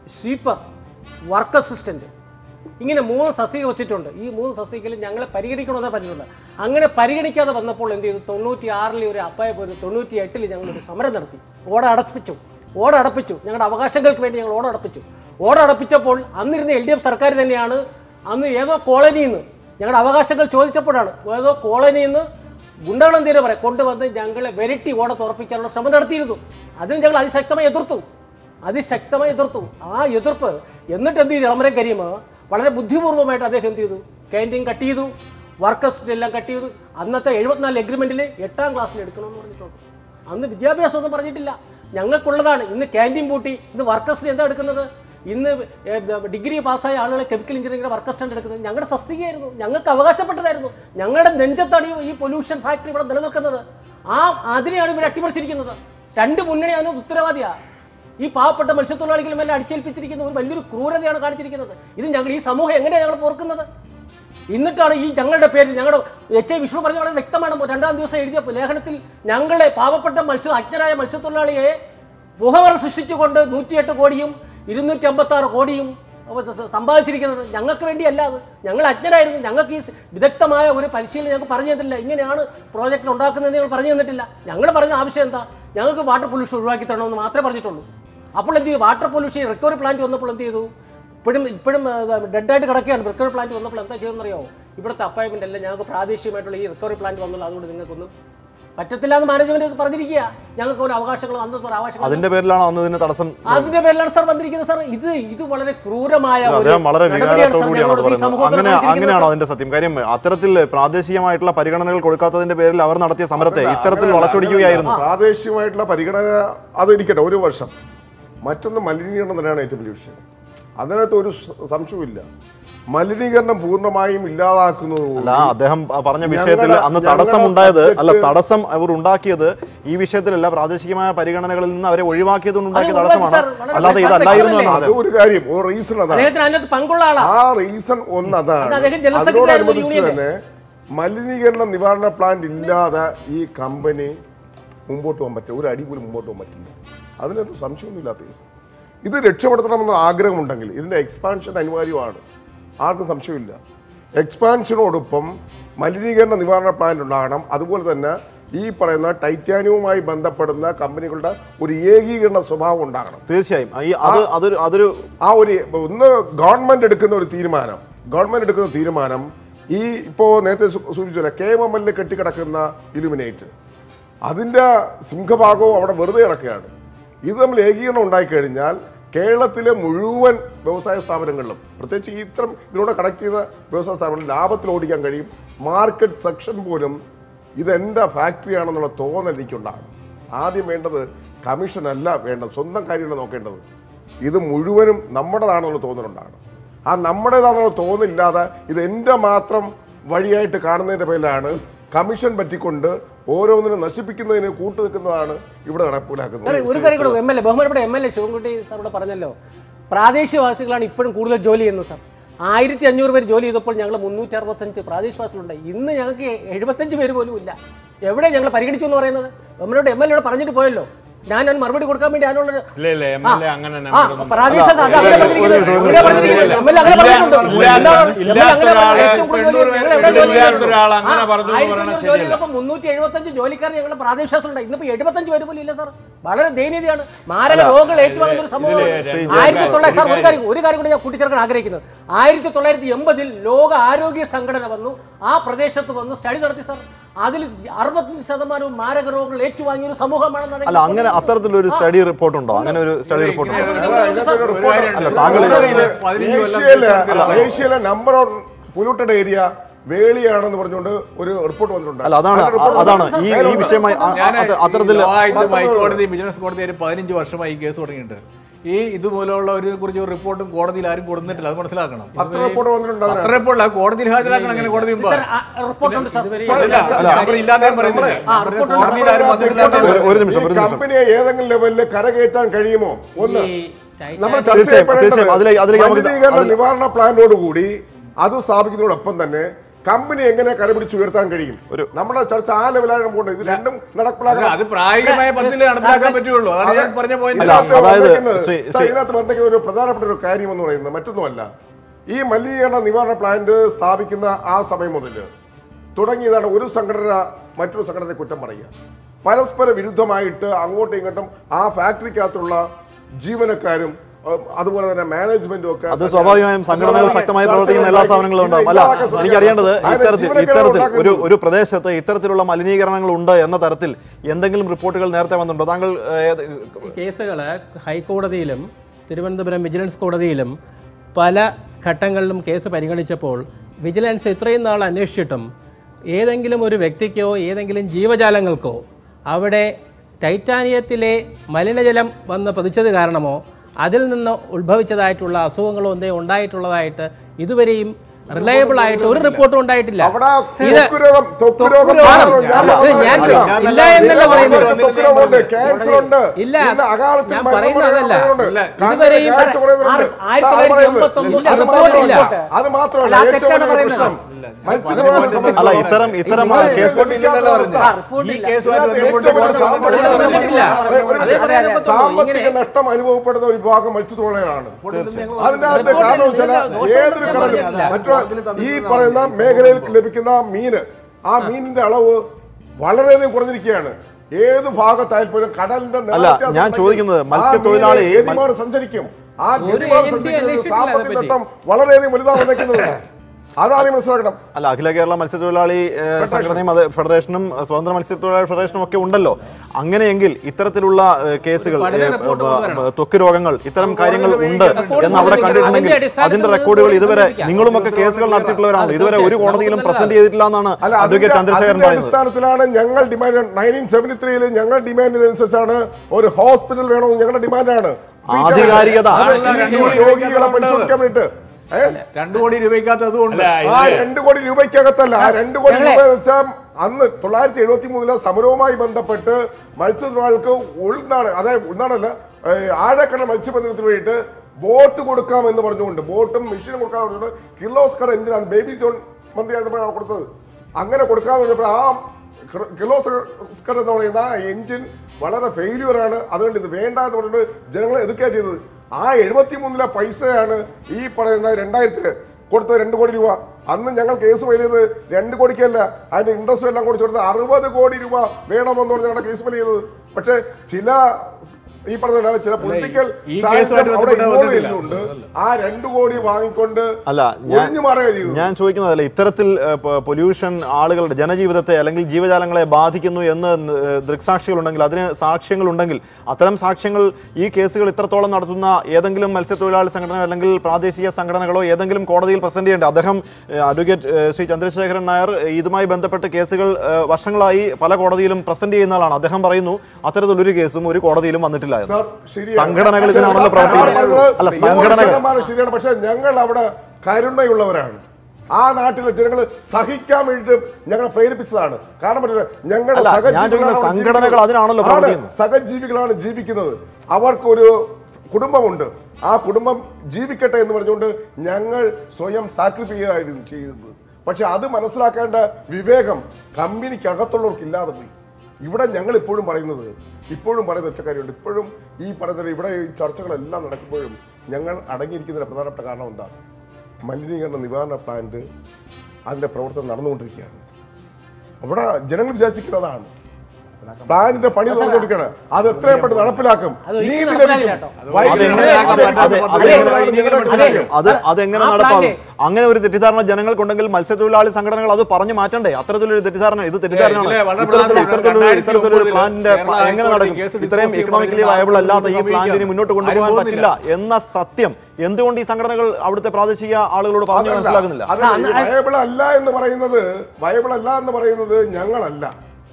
സ്വീപ്പർ വർക്ക് അസിസ്റ്റന്റ് ഇങ്ങനെ മൂന്ന് തസ്തിക വെച്ചിട്ടുണ്ട് ഈ മൂന്ന് തസ്തികയിൽ ഞങ്ങളെ പരിഗണിക്കണമെന്നേ പറഞ്ഞിട്ടുണ്ട് അങ്ങനെ പരിഗണിക്കാതെ വന്നപ്പോൾ എന്ത് ചെയ്തു തൊണ്ണൂറ്റി ആറിൽ ഒരു അപ്പായ ഒരു തൊണ്ണൂറ്റി എട്ടിൽ ഞങ്ങളൊരു സമരം നടത്തി ഓട അടപ്പിച്ചു ഓട അടപ്പിച്ചു ഞങ്ങളുടെ അവകാശങ്ങൾക്ക് വേണ്ടി ഞങ്ങൾ ഓട അടപ്പിച്ചു ഓട അടപ്പിച്ചപ്പോൾ അന്നിരുന്ന എൽ ഡി എഫ് സർക്കാർ തന്നെയാണ് അന്ന് ഏതോ കോളനിയിൽ നിന്ന് ഞങ്ങളുടെ അവകാശങ്ങൾ ചോദിച്ചപ്പോഴാണ് ഏതോ കോളനിയിൽ നിന്ന് ഗുണ്ടകളും തീരെ പറയാം കൊണ്ടുവന്ന് ഞങ്ങളെ വെരട്ടി ഓട തുറപ്പിക്കാനുള്ള ശ്രമം നടത്തിയിരുന്നു അതിന് ഞങ്ങൾ അതിശക്തമായി എതിർത്തു അതിശക്തമായി എതിർത്തു ആ എതിർപ്പ് എന്നിട്ട് എന്ത് ചെയ്തു ഇളമരം കരീമ വളരെ ബുദ്ധിപൂർവ്വമായിട്ട് അദ്ദേഹം എന്ത് ചെയ്തു ക്യാൻറ്റീൻ കട്ട് ചെയ്തു വർക്കേഴ്സിൻ്റെ എല്ലാം കട്ട് ചെയ്തു അന്നത്തെ എഴുപത്തിനാല് എഗ്രിമെൻറ്റിൽ എട്ടാം ക്ലാസ്സിൽ എടുക്കണമെന്ന് പറഞ്ഞിട്ടുണ്ട് അന്ന് വിദ്യാഭ്യാസം ഒന്നും പറഞ്ഞിട്ടില്ല ഞങ്ങൾക്കുള്ളതാണ് ഇന്ന് ക്യാൻറ്റീൻ പൂട്ടി ഇന്ന് വർക്കേഴ്സിന് എന്താ എടുക്കുന്നത് ഇന്ന് ഏ, ഡിഗ്രി പാസ്സായ ആളുകളെ കെമിക്കൽ എഞ്ചിനീയറിംഗ് വർക്ക് സ്റ്റാൻഡ് എടുക്കുന്നത് ഞങ്ങളുടെ സസ്തികയായിരുന്നു ഞങ്ങൾക്ക് അവകാശപ്പെട്ടതായിരുന്നു ഞങ്ങളുടെ നെഞ്ചത്താണ് ഈ- ഈ പൊല്യൂഷൻ ഫാക്ടറി ഇവിടെ നിലനിൽക്കുന്നത് ആ അതിനെയാണ് ഇവർ അട്ടിമറിച്ചിരിക്കുന്നത് രണ്ട് മുന്നണിയാണ് ഉത്തരവാദിയാണ് ഈ പാവപ്പെട്ട മത്സ്യത്തൊഴിലാളികളും എല്ലാം അടിച്ചേൽപ്പിച്ചിരിക്കുന്ന ഒരു വലിയൊരു ക്രൂരതയാണ് കാണിച്ചിരിക്കുന്നത് ഇത് ഞങ്ങൾ ഈ സമൂഹം എങ്ങനെയാണ് ഞങ്ങൾ പോർക്കുന്നത് എന്നിട്ടാണ് ഈ ഞങ്ങളുടെ പേര് ഞങ്ങളുടെ എച്ച് ഐ വിഷ്ണു പറഞ്ഞ വളരെ വ്യക്തമാണ് രണ്ടാം ദിവസം എഴുതിയ ലേഖനത്തിൽ ഞങ്ങളെ പാവപ്പെട്ട മത്സ്യ അജ്ഞരായ മത്സ്യത്തൊഴിലാളിയെ മുഖവർ സൃഷ്ടിച്ചുകൊണ്ട് നൂറ്റിയെട്ട് കോടിയും ഇരുന്നൂറ്റി അമ്പത്തി ആറ് കോടിയും അവ സ- സ- സമ്പാദിച്ചിരിക്കുന്നത് ഞങ്ങൾക്ക് വേണ്ടിയല്ല അത് ഞങ്ങൾ അജ്ഞരായിരുന്നു ഞങ്ങൾക്ക് ഈ സ് വിദഗ്ധമായ ഒരു പരിശീലനം ഞങ്ങൾക്ക് പറഞ്ഞു തന്നിട്ടില്ല ഇങ്ങനെയാണ് പ്രോജക്റ്റ് ഉണ്ടാക്കുന്നതെന്ന് ഞങ്ങൾ പറഞ്ഞു തന്നിട്ടില്ല ഞങ്ങൾ പറഞ്ഞ ആവശ്യം എന്താ ഞങ്ങൾക്ക് വാട്ടർ പൊല്യൂഷൻ ഒഴിവാക്കി തരണമെന്ന് മാത്രമേ പറഞ്ഞിട്ടുള്ളൂ അപ്പോൾ എന്ത് ചെയ്തു വാട്ടർ പൊല്യൂഷൻ റിക്കവറി പ്ലാന്റ് വന്നപ്പോൾ എന്ത് ചെയ്തു ഇപ്പോഴും ഇപ്പോഴും ഡെഡായിട്ട് കിടക്കുകയാണ് റിക്കവറി പ്ലാന്റ് വന്നപ്പോൾ എന്താ ചെയ്തെന്നറിയോ ഇവിടുത്തെ അപ്പോയിൻമെൻ്റ് അല്ല ഞങ്ങൾക്ക് പ്രാദേശികമായിട്ടുള്ള ഈ റിക്കവറി പ്ലാന്റ് വന്നുള്ളൂ അതുകൊണ്ട് നിങ്ങൾക്കൊന്നും പറ്റത്തില്ല എന്ന് മാനേജ്മെന്റ് പറഞ്ഞിരിക്കുക ഞങ്ങൾക്ക് ഒരു അവകാശങ്ങളും അന്ന് ഒരു അവകാശങ്ങൾ അതിന്റെ പേരിലാണ് അന്ന് ഇതിന് തടസ്സം അതിന്റെ പേരിലാണ് സാർ വന്നിരിക്കുന്നത് സാർ ഇത് ഇത് വളരെ ക്രൂരമായ ഒരു അദ്ദേഹം വളരെ നടപടിയാണ് സാർ വികാരത്തോടു കൂടിയാണ് അത് ഞങ്ങളോട് ഈ പറയുന്നത് സമൂഹത്തിൽ അങ്ങനെ നടത്തിയിരിക്കുന്നത് അങ്ങനെയാണോ സാർ. അതിന്റെ സത്യം കാര്യം അത്തരത്തിൽ പ്രാദേശികമായിട്ടുള്ള പരിഗണനകൾ കൊടുക്കാത്തതിന്റെ പേരിൽ അവർ നടത്തിയ സമരത്തെ ഇത്തരത്തിൽ വളച്ചൊടിക്കുകയായിരുന്നു പ്രാദേശികമായിട്ടുള്ള പരിഗണന അതിരിക്കട്ടെ ഒരു വർഷം മറ്റൊന്ന് മലിനീകരണം തന്നെയാണ് ഏറ്റവും വലിയ വിഷയം അതിനകത്ത് ഒരു സ- സംശയവുമില്ല മലിനീകരണം പൂർണ്ണമായും ഇല്ലാതാക്കുന്നത് അല്ല അദ്ദേഹം പ- പറഞ്ഞ വിഷയത്തിൽ ഞങ്ങളുടെ- അന്ന് ഞങ്ങളുടെ തടസ്സം ഉണ്ടായത് അല്ല subject- തടസ്സം അവർ ഉണ്ടാക്കിയത് ഈ വിഷയത്തിലല്ല പ്രാദേശികമായ പരിഗണനകളിൽ നിന്ന് അവരെ ഒഴിവാക്കിയത് കൊണ്ട് ഉണ്ടാക്കിയ അത് ഒഴിവാക്കി തടസ്സമാണ് സാർ, വളരെ അല്ലാതെ ഇതല്ലായിരുന്നു വ്യക്തമല്ലേ? അത് എന്നാണ് ഒരു കാര്യം ഒരു റീസൺ അതാണ് അദ്ദേഹത്തിന് അതിനകത്ത് പങ്കുള്ള ആളാ ആ റീസൺ ഒന്ന് അന്ന് അതാണ് അദ്ദേഹം ജനറൽ സെക്രട്ടറി ആയിരുന്നു അതിനോടനുബന്ധിച്ച് യൂണിയന്റെ. തന്നെ മലിനീകരണ നിവാരണ പ്ലാന്റ് ഇല്ലാതെ ഈ കമ്പനി മുമ്പോട്ട് പോകാൻ പറ്റില്ല ഒരു അടി പോലും മുമ്പോട്ട് പോകാൻ പറ്റില്ല അതിനകത്ത് സംശയമൊന്നുമില്ലാത്ത കേസ് ഇത് രക്ഷപ്പെടുത്തണമെന്ന ആഗ്രഹമുണ്ടെങ്കിൽ ഇതിന്റെ എക്സ്പാൻഷൻ അനിവാര്യമാണ് ആർക്കും സംശയമില്ല എക്സ്പാൻഷനോടൊപ്പം മലിനീകരണ നിവാരണ പ്ലാന്റ് ഉണ്ടാകണം അതുപോലെ തന്നെ ഈ പറയുന്ന ടൈറ്റാനിയവുമായി ബന്ധപ്പെടുന്ന കമ്പനികളുടെ ഒരു ഏകീകരണ സ്വഭാവം ഉണ്ടാകണം തീർച്ചയായും ഈ അത് അതൊരു അതൊരു ആ ഒരു ഒന്ന് ഗവൺമെന്റ് എടുക്കുന്ന ഒരു തീരുമാനം ഗവൺമെന്റ് എടുക്കുന്ന തീരുമാനം ഈ ഇപ്പോൾ നേരത്തെ സൂ- സൂചിപ്പിച്ചല്ലേ കെ എം എം എല്ലിൽ കെട്ടിക്കിടക്കുന്ന ഇലുമിനേറ്റ് അതിൻ്റെ സിംഹഭാഗവും അവിടെ വെറുതെ കിടക്കുകയാണ് ഇത് നമ്മൾ ഏകീകരണം ഉണ്ടായിക്കഴിഞ്ഞാൽ കേരളത്തിലെ മുഴുവൻ വ്യവസായ സ്ഥാപനങ്ങളിലും പ്രത്യേകിച്ച് ഈ ഇത്തരം ഇതിലൂടെ കണക്ട് ചെയ്ത വ്യവസായ സ്ഥാപനങ്ങളിൽ ലാഭത്തിൽ ഓടിക്കാൻ കഴിയും മാർക്കറ്റ് സെക്ഷൻ പോലും ഇതെൻ്റെ ഫാക്ടറിയാണെന്നുള്ള തോന്നൽ എനിക്കുണ്ടാകും ആദ്യം വേണ്ടത് കമ്മീഷൻ അല്ല വേണ്ടത് സ്വന്തം കാര്യമാണ് നോക്കേണ്ടത് ഇത് മുഴുവനും നമ്മുടേതാണെന്നുള്ള തോന്നലുണ്ടാകണം ആ നമ്മുടേതാണെന്നുള്ള തോന്നലില്ലാതെ ഇത് എൻ്റെ മാത്രം വഴിയായിട്ട് കാണുന്നതിൻ്റെ പേരിലാണ് കമ്മീഷൻ പറ്റിക്കൊണ്ട് ഓരോന്നിനും നശിപ്പിക്കുന്നതിന് കൂട്ടു നിൽക്കുന്നതാണ് ഇവിടെ സാറേ, നടപ്പിലാക്കുന്നത് ഒരു കാര്യം കൂടെ എം എൽ എ ബഹുമാനപ്പെട്ട M L A Sivankutty sir ഇവിടെ പറഞ്ഞല്ലോ പ്രാദേശികവാസികളാണ് ഇപ്പോഴും കൂടുതൽ ജോലി ചെയ്യുന്നത് സാർ ആയിരത്തി അഞ്ഞൂറ് പേര് ജോലി ചെയ്തപ്പോൾ ഞങ്ങൾ മുന്നൂറ്റി അറുപത്തഞ്ച് പ്രാദേശികവാസികളുണ്ട് ഇന്ന് ഞങ്ങൾക്ക് എഴുപത്തഞ്ച് പേര് പോലും ഇല്ല എവിടെ ഞങ്ങൾ പരിഗണിച്ചു എന്ന് പറയുന്നത് ബഹുമാനപ്പെട്ട എം എൽ എ പറഞ്ഞിട്ട് പോയല്ലോ ഞാൻ അതിന് മറുപടി കൊടുക്കാൻ വേണ്ടി അതിനുള്ളൊരു ഇല്ല ഇല്ല എം എൽ എ അങ്ങനെ ആ, number ഒന്നും പ്രാദേശിക അത് അങ്ങനെ പറഞ്ഞിരിക്കുന്നത്. അങ്ങനെ പറഞ്ഞിരിക്കുന്നത്. എം എൽ എ അങ്ങനെ പറഞ്ഞിട്ടുണ്ട്. എന്താണ് എം എൽ എ അങ്ങനെ പറഞ്ഞത്? ഏറ്റവും കൂടുതൽ ജോലി ഞങ്ങൾ എവിടെ ജോലി ഇല്ലാത്ത ചെയ്യുന്നത്? ഒരാൾ അങ്ങനെ ആ, പറഞ്ഞു എന്ന് ആയിരത്തി പറയണത് അഞ്ഞൂറ് ജോലി ചെയ്തപ്പോൾ മുന്നൂറ്റി എഴുപത്തഞ്ച് ജോലിക്കാർ ഞങ്ങളുടെ പ്രാദേശികണ്ട് ഇന്നിപ്പോ എഴുപത്തഞ്ച് പേര് പോലും ഇല്ല സാർ വളരെ ദയനീയതയാണ് മാരക രോഗങ്ങൾ ഏറ്റുവാങ്ങുന്ന ഒരു സംഭവമാണ് ആയിരത്തി തൊള്ളായിരത്തി സാർ ഒരു കാര്യം ഒരു കാര്യം കൂടി ഞാൻ കൂട്ടിച്ചേർക്കാൻ ആഗ്രഹിക്കുന്നത് ആയിരത്തി തൊള്ളായിരത്തി എൺപതിൽ ലോക ആരോഗ്യ സംഘടന വന്നു ആ പ്രദേശത്ത് വന്നു സ്റ്റഡി നടത്തി സാർ അതിൽ അറുപത്തഞ്ച് ശതമാനവും മാരക രോഗങ്ങൾ ഏറ്റുവാങ്ങിയ ഒരു സമൂഹമാണെന്ന് അല്ല അങ്ങനെ അത്തരത്തിലൊരു സ്റ്റഡി റിപ്പോർട്ട് ഉണ്ടോ അങ്ങനെ ഒരു സ്റ്റഡി റിപ്പോർട്ട് ഉണ്ടോ അല്ല താങ്കൾ പതിനഞ്ച് കൊല്ലം ഏഷ്യയിലെ കേസ് അല്ല, ഏഷ്യയിലെ നമ്പർ ഓൺ പൊല്യൂട്ടഡ് ഏരിയ വേളിയാണെന്ന് പറഞ്ഞുകൊണ്ട് ഒരു റിപ്പോർട്ട് വന്നിട്ടുണ്ട് അല്ല അതാണ് ആ report അതാണ് ഈ ഈ അതിലുണ്ട്. വിഷയമായി ആ- ഞാൻ അത്ത- അത്തരത്തിൽ ഹൈക്കോടതി ബിസിനസ് കോടതി ഒരു പതിനഞ്ച് വർഷമായി ഈ കേസ് തുടങ്ങിയിട്ട് ഈ ഇതുപോലുള്ളവരെ കുറിച്ച് ഒരു റിപ്പോർട്ടും കോടതിയിൽ ആരും കൊടുത്തിട്ടില്ല അത് മനസ്സിലാക്കണം പത്ര റിപ്പോർട്ട് വന്നിട്ടുണ്ട് അതിനകത്ത്. പത്ര റിപ്പോർട്ട് കോടതിയിൽ ഹാജരാക്കണം അങ്ങനെ കോടതി മുമ്പ് സാർ റിപ്പോർട്ടുണ്ട് സാർ നമ്പർ ഇല്ലാതെ പറയുന്നില്ല ആ, report ഉണ്ട്. കോടതിയിൽ ആരും വന്നിട്ടില്ല ഒരു- ഒരു നിമിഷം, ഒരു ഈ നിമിഷം. കമ്പനിയെ ഏതെങ്കിലും ലെവലിൽ കരകയറ്റാൻ കഴിയുമോ ഒന്ന് ഈ നമ്മൾ ടൈറ്റാനിയം- ചർച്ച തീർച്ചയായും, ചെയ്യപ്പെടേണ്ടത് തീർച്ചയായും. അതിലേക്ക്- അതിലേക്ക് നമുക്ക് മലിനീകരണ അതിൽ- നിവാരണ പ്ലാന്റോട് കൂടി അത് സ്ഥാപിക്കുന്നതോടൊപ്പം തന്നെ കമ്പനി എങ്ങനെ കരപിടിച്ച് ഉയർത്താൻ കഴിയും നമ്മുടെ ചർച്ച ആ ലെവലാണ് പോകുന്നത് ഇത് രണ്ടും നടപ്പിലാക്കണം അത് പ്രായോഗികമായ പദ്ധതി നടപ്പിലാക്കാൻ പറ്റുള്ളൂ അതാണ് ഞാൻ പറഞ്ഞ പോയിന്റ് ഇതിനകത്ത് അതായത് വന്നേക്കുന്നത് ശ്രീ- സാർ, ശ്രീ- ഇതിനകത്ത് വന്നേക്കുന്ന ഒരു പ്രധാനപ്പെട്ട ഒരു കാര്യം എന്ന് പറയുന്നത് മറ്റൊന്നുമല്ല ഈ മലിനീകരണ നിവാരണ പ്ലാന്റ് സ്ഥാപിക്കുന്ന ആ സമയം മുതൽ തുടങ്ങിയതാണ് ഒരു സംഘടന മറ്റൊരു സംഘടനയെ കുറ്റം പറയുക പരസ്പര വിരുദ്ധമായിട്ട് അങ്ങോട്ടും ഇങ്ങോട്ടും ആ ഫാക്ടറിക്കകത്തുള്ള ജീവനക്കാരും ഏഹ്, അതുപോലെ തന്നെ മാനേജ്മെന്റും ഒക്കെ അത് സ്വാഭാവികമായും സംഘടനകൾ ശക്തമായി പ്രവർത്തിക്കുന്ന എല്ലാ സ്ഥാപനങ്ങളും ഉണ്ടാവും അല്ല എനിക്കറിയേണ്ടത് ഇത്തരത്തിൽ ഇത്തരത്തിൽ ഒരു ഒരു പ്രദേശത്ത് ഇത്തരത്തിലുള്ള മലിനീകരണങ്ങൾ ഉണ്ട് എന്ന തരത്തിൽ എന്തെങ്കിലും റിപ്പോർട്ടുകൾ നേരത്തെ വന്നിട്ടുണ്ടോ താങ്കൾ ഏത് ഈ കേസുകൾ ഹൈക്കോടതിയിലും തിരുവനന്തപുരം വിജിലൻസ് കോടതിയിലും പല ഘട്ടങ്ങളിലും കേസ് പരിഗണിച്ചപ്പോൾ വിജിലൻസ് ഇത്രയും നാൾ അന്വേഷിച്ചിട്ടും ഏതെങ്കിലും ഒരു വ്യക്തിക്കോ ഏതെങ്കിലും ജീവജാലങ്ങൾക്കോ അവിടെ ടൈറ്റാനിയത്തിലെ മലിനജലം വന്ന് പതിച്ചത് കാരണമോ അതിൽ നിന്ന് ഉത്ഭവിച്ചതായിട്ടുള്ള അസുഖങ്ങളോ എന്തേ ഉണ്ടായിട്ടുള്ളതായിട്ട് ഇതുവരെയും റിലയബിൾ ആയിട്ട് ഒരു റിപ്പോർട്ടും ഉണ്ടായിട്ടില്ല അവിടെ ഇത് ത്വക്ക് രോഗം ത്വക്ക് രോഗം ആണ്. മാത്രമല്ല, ഞാൻ അല്ല, പറഞ്ഞത് ഞാൻ അല്ല. ഇല്ല എന്നല്ല പറയുന്നത്. ത്വക്ക് രോഗമുണ്ട്, ക്യാൻസർ ഉണ്ട് ഇല്ല, ഇന്ന് അകാലത്തിൽ ഞാൻ മരണം പറയുന്നത് അതല്ല. പറയുന്നുണ്ട്. ഇതുവരെയും ക്യാൻസർ പറയുന്നുണ്ട്. ആയിരത്തി സാർ തൊള്ളായിരത്തി പറയുന്നത്. എൺപത്തൊമ്പതിൽ അത് റിപ്പോർട്ട് ഇല്ല. മാത്രമല്ല, അത് മാത്രമല്ല അല്ല, ആ ഏറ്റവും തെറ്റാണ് വലിയ പറയുന്നത്. പ്രശ്നം മത്സ്യത്തൊഴിലാളികളെ അല്ല സംബന്ധിച്ചിടത്തോളം ഇത്തരം ഇത്തരം ഇത് കേസ് പൊട്ടിക്കാത്ത അവസ്ഥ. ഈ കേസുമായിട്ട് ഇതിനകത്ത് ഏറ്റവും വലിയ ബന്ധപ്പെട്ട് സാമ്പത്തിക ഇത് വന്നിട്ടില്ല. ഒരു അതേ പറയാനൊക്കത്തുള്ളൂ. സാമ്പത്തിക ഇങ്ങനെ നഷ്ടം അനുഭവപ്പെടുന്ന ഒരു വിഭാഗം മത്സ്യത്തൊഴിലാളികളാണ് അതിന്റെ അകത്ത് റിപ്പോർട്ടിൽ കാരണം വെച്ചാൽ ദോഷമുണ്ടെന്ന് ഏതൊരു ഞാൻ കടലും പറഞ്ഞിട്ടില്ല. മറ്റു ഈ പറയുന്ന മേഖലയിൽ ലഭിക്കുന്ന മീന് ആ മീനിന്റെ അളവ് വളരെയധികം കുറഞ്ഞിരിക്കുകയാണ് ഏത് ഭാഗത്തായാലും കടലിന്റെ അല്ല, നിറവ്യത്യാസം ഞാൻ ഉണ്ടെങ്കിൽ ചോദിക്കുന്നത് ആ മത്സ്യത്തൊഴിലാളി- മീന് ഗതിമാനം സഞ്ചരിക്കും ആ ഒരു ഗതിമാനം ഏജൻസിയും സഞ്ചരിക്കുന്നത് അന്വേഷിച്ചിട്ടില്ല സാമ്പത്തിക അതേപ്പറ്റി. നഷ്ടം വളരെയധികം വലുതാണ് വന്നേക്കുന്നത് അതാദ്യം മനസ്സിലാക്കണം അല്ല അഖില കേരള മത്സ്യത്തൊഴിലാളി ഏഹ്, സംഘടനയും അത് ഫെഡറേഷനും ഏഹ്, സ്വതന്ത്ര മത്സ്യത്തൊഴിലാളി ഫെഡറേഷനും ഒക്കെ ഉണ്ടല്ലോ അങ്ങനെയെങ്കിൽ ഇത്തരത്തിലുള്ള ഏഹ്, കേസുകൾ പഠന ഏഹ്, റിപ്പോർട്ട് ബ- കൊണ്ടുവരണം. ബ- ത്വക്ക് രോഗങ്ങൾ ഇത്തരം കാര്യങ്ങൾ ഉണ്ട് റിപ്പോർട്ട് എന്ന് അവിടെ കൊണ്ടുവരണം. കണ്ടിട്ടുണ്ടെങ്കിൽ അതിന്റെ അടിസ്ഥാനത്തിൽ അതിന്റെ നമുക്ക് റെക്കോർഡുകൾ ഇതുവരെ അവതരിപ്പിക്കാം. നിങ്ങളുമൊക്കെ കേസുകൾ നടത്തിയിട്ടുള്ളവരാണ് അത് ഇതുവരെ ഒരു തീർച്ചയായും. കോടതിയിലും നമുക്ക് പ്രസന്റ് ചെയ്തിട്ടില്ല എന്നാണ് അല്ല അതിന്റെ അഡ്വക്കേറ്റ് ചന്ദ്രശേഖരൻ അതിന്റെ പറയുന്നത് അടിസ്ഥാനത്തിലാണ് ഞങ്ങൾ ഡിമാൻഡ് നയൻറ്റീൻ സെവന്റി ത്രീയിൽ ഞങ്ങൾ ഡിമാൻഡ് ചെയ്തതനുസരിച്ചാണ് ഒരു ഹോസ്പിറ്റൽ വേണമെന്ന് ഞങ്ങളുടെ ഡിമാൻഡാണ് ആധികാരികത. രോഗികളെ പരിശോധിക്കാൻ വേണ്ടിട്ട് ഏ? രണ്ടു കോടി രൂപയ്ക്കകത്ത് അതുകൊണ്ട് അല്ല, ആ ഇത് രണ്ട് കോടി രൂപയ്ക്കകത്തല്ല ആ രണ്ട് കോടി ഞങ്ങളെ- രൂപ എന്ന് വെച്ചാൽ അന്ന് തൊള്ളായിരത്തി എഴുപത്തി മൂന്നിലെ സമരവുമായി ബന്ധപ്പെട്ട് മത്സ്യത്തൊഴിലാളികൾക്ക് ഉൾനാട് അതായത് ഉൾനാടല്ല ഏഹ്, ആഴക്കടൽ മത്സ്യബന്ധനത്തിന് വേണ്ടിയിട്ട് ബോട്ട് കൊടുക്കാം എന്ന് പറഞ്ഞുകൊണ്ട് ബോട്ടും മെഷീനും കൊടുക്കാൻ പറഞ്ഞുകൊണ്ട് കിർലോസ്കർ എഞ്ചിനാണ് ബേബി ജോൺ മന്ത്രിയായിരുന്നപ്പോഴാണ് കൊടുത്തത് അങ്ങനെ കൊടുക്കാന്ന് പറഞ്ഞപ്പോൾ ആ കിർ- കിർലോസ്കർ എന്ന് പറയുന്ന ആ എഞ്ചിൻ വളരെ ഫെയിലിയർ ആണ് അതുകൊണ്ട് ഇത് വേണ്ട എന്ന് പറഞ്ഞിട്ട് ജനങ്ങളെ എതിർക്കുക ചെയ്തത് ആ എഴുപത്തി മൂന്നിലെ പൈസയാണ് ഈ പറയുന്ന രണ്ടായിരത്തില് കൊടുത്തത് രണ്ട് കോടി രൂപ അന്ന് ഞങ്ങൾ കേസ് ഫയൽ ചെയ്തത് രണ്ട് കോടിക്കല്ല അതിന്റെ ഇൻട്രസ്റ്റ് എല്ലാം കൂടി കൊടുത്തത് അറുപത് കോടി രൂപ വേണമെന്ന് പറഞ്ഞ് ഞങ്ങളുടെ കേസ് ഫയൽ ചെയ്തത് പക്ഷേ ചില ഈ പറഞ്ഞ പോലെ ചില പൊളിറ്റിക്കൽ ഈ കേസുമായിട്ട് അവിടെ ബന്ധപ്പെട്ട് involve വന്നിട്ടില്ല. ചെയ്തുകൊണ്ട് ആ രണ്ട് കോടി വാങ്ങിക്കൊണ്ട് അല്ല ഞാൻ ഒഴിഞ്ഞു മാറുക ചെയ്തു ഞാൻ ചോദിക്കുന്നതല്ല ഇത്തരത്തിൽ പൊല്യൂഷൻ ആളുകളുടെ ജനജീവിതത്തെ അല്ലെങ്കിൽ ജീവജാലങ്ങളെ ബാധിക്കുന്നു എന്ന് ഏഹ്, ദൃക്സാക്ഷികളുണ്ടെങ്കിൽ അതിന് സാക്ഷ്യങ്ങളുണ്ടെങ്കിൽ അത്തരം സാക്ഷ്യങ്ങൾ ഈ കേസുകൾ ഇത്രത്തോളം നടത്തുന്ന ഏതെങ്കിലും മത്സ്യത്തൊഴിലാളി സംഘടന അല്ലെങ്കിൽ പ്രാദേശിക സംഘടനകളോ ഏതെങ്കിലും കോടതിയിൽ പ്രസന്റ് ചെയ്യേണ്ടത് അദ്ദേഹം ഏഹ്, അഡ്വക്കേറ്റ് ഏഹ്, ശ്രീ ചന്ദ്രശേഖരൻ നായർ ഇതുമായി ബന്ധപ്പെട്ട് കേസുകൾ ഏഹ്, വർഷങ്ങളായി പല കോടതിയിലും പ്രസന്റ് ചെയ്യുന്ന ആളാണ് അദ്ദേഹം പറയുന്നു അത്തരത്തിലൊരു കേസും ഒരു കോടതിയിലും വന്നിട്ടില്ല എന്ന്. സാർ, ശരിയാണ്. സംഘടനകൾ സാർ, ഇതിനാണല്ലോ സാർ പ്രവർത്തിക്കുന്നത് പറഞ്ഞത് അല്ല നൂറ് സംഘടനകൾ ശതമാനം ശരിയാണ് പക്ഷെ ഞങ്ങൾ അവിടെ കരുണയുള്ളവരാണ് ആ നാട്ടിലെ ജനങ്ങൾ സഹിക്കാൻ വേണ്ടിയിട്ട് ഞങ്ങളെ പ്രേരിപ്പിച്ചതാണ് കാരണം പറ്റില്ല ഞങ്ങളുടെ അല്ല, ഞാൻ ചോദിക്കുന്നത് സഹജീവികളാണ് സംഘടനകൾ ജീവിക്കുന്നത്. അതിനാണല്ലോ ആണ്, പ്രവർത്തിക്കുന്നത്. സഹജീവികളാണ് ജീവിക്കുന്നത് അവർക്കൊരു കുടുംബമുണ്ട് ആ കുടുംബം ജീവിക്കട്ടെ എന്ന് പറഞ്ഞുകൊണ്ട് ഞങ്ങൾ സ്വയം സാക്രിഫൈ ആയിരുന്നു ചെയ്യുന്നത് പക്ഷെ അത് മനസ്സിലാക്കേണ്ട വിവേകം കമ്പനിക്കകത്തുള്ളവർക്ക് ഇല്ലാതെ പോയി ഇവിടെ ഞങ്ങൾ ഇപ്പോഴും പറയുന്നത് ഇപ്പോഴും പറയുന്ന ഒറ്റ കാര്യമുണ്ട് ഇപ്പോഴും ഈ പറയുന്നത് ഇവിടെ ഈ ചർച്ചകളെല്ലാം നടക്കുമ്പോഴും ഞങ്ങൾ അടങ്ങിയിരിക്കുന്നതിന്റെ പ്രധാനപ്പെട്ട കാരണം എന്താ മലിനീകരണ നിവാരണ പ്ലാന്റ് അതിന്റെ പ്രവർത്തനം നടന്നുകൊണ്ടിരിക്കുകയാണ് അവിടെ ജനങ്ങൾ വിചാരിച്ചിരിക്കുന്നതാണ് പ്ലാനിന്റെ പണി നടന്നുകൊണ്ടിരിക്കുകയാണ് അത് എത്രയും പെട്ടെന്ന് നടപ്പിലാക്കും അത് ഒരിക്കലും നീതി നടപ്പിലാകില്ല ലഭിക്കും കേട്ടോ. വൈദ്യുതി അതെങ്ങനെ- ലഭിക്കും. അതെ- അതെ- അതെങ്ങനെയാണ് നിങ്ങളുടെ മനസ്സിലാക്കുക? അത് അതെങ്ങനെ ആ നടപ്പാകും പ്ലാന്റ് അങ്ങനെ ഒരു തെറ്റിദ്ധാരണ ജനങ്ങൾക്കുണ്ടെങ്കിൽ മത്സ്യത്തൊഴിലാളി സംഘടനകൾ അത് പറഞ്ഞു മാറ്റണ്ടേ അത്തരത്തിലൊരു തെറ്റിദ്ധാരണ ഇത് തെറ്റിദ്ധാരണയാണ് ഇതിലെ വളരെ ഇത്തരത്തിൽ- പ്രധാനപ്പെട്ട ഇത്തരത്തിലൊരു ഇത്തരത്തിലൊരു രണ്ടായിരത്തി പ്ലാന്റിന്റെ കേരള എങ്ങനെ ഹൈക്കോടതി നടക്കും കേസ് ഇത്രയും ഡിസ്പോസ് ഇക്കണോമിക്കലി ചെയ്യുമ്പോൾ വയബിൾ അല്ലാത്ത ഈ ആരും പ്ലാന്റിന് മുന്നോട്ട് കൊണ്ടുപോകാൻ ആരും പറ്റില്ല എന്ന സത്യം എന്തുകൊണ്ട് ഈ സംഘടനകൾ അവിടുത്തെ പ്രാദേശിക ആളുകളോട് പറഞ്ഞു അതല്ല. മനസ്സിലാക്കുന്നില്ല അതല്ല, ഈ വയബിൾ അല്ല എന്ന് പറയുന്നത് വയബിൾ അല്ല എന്ന് പറയുന്നത് ഞങ്ങളല്ല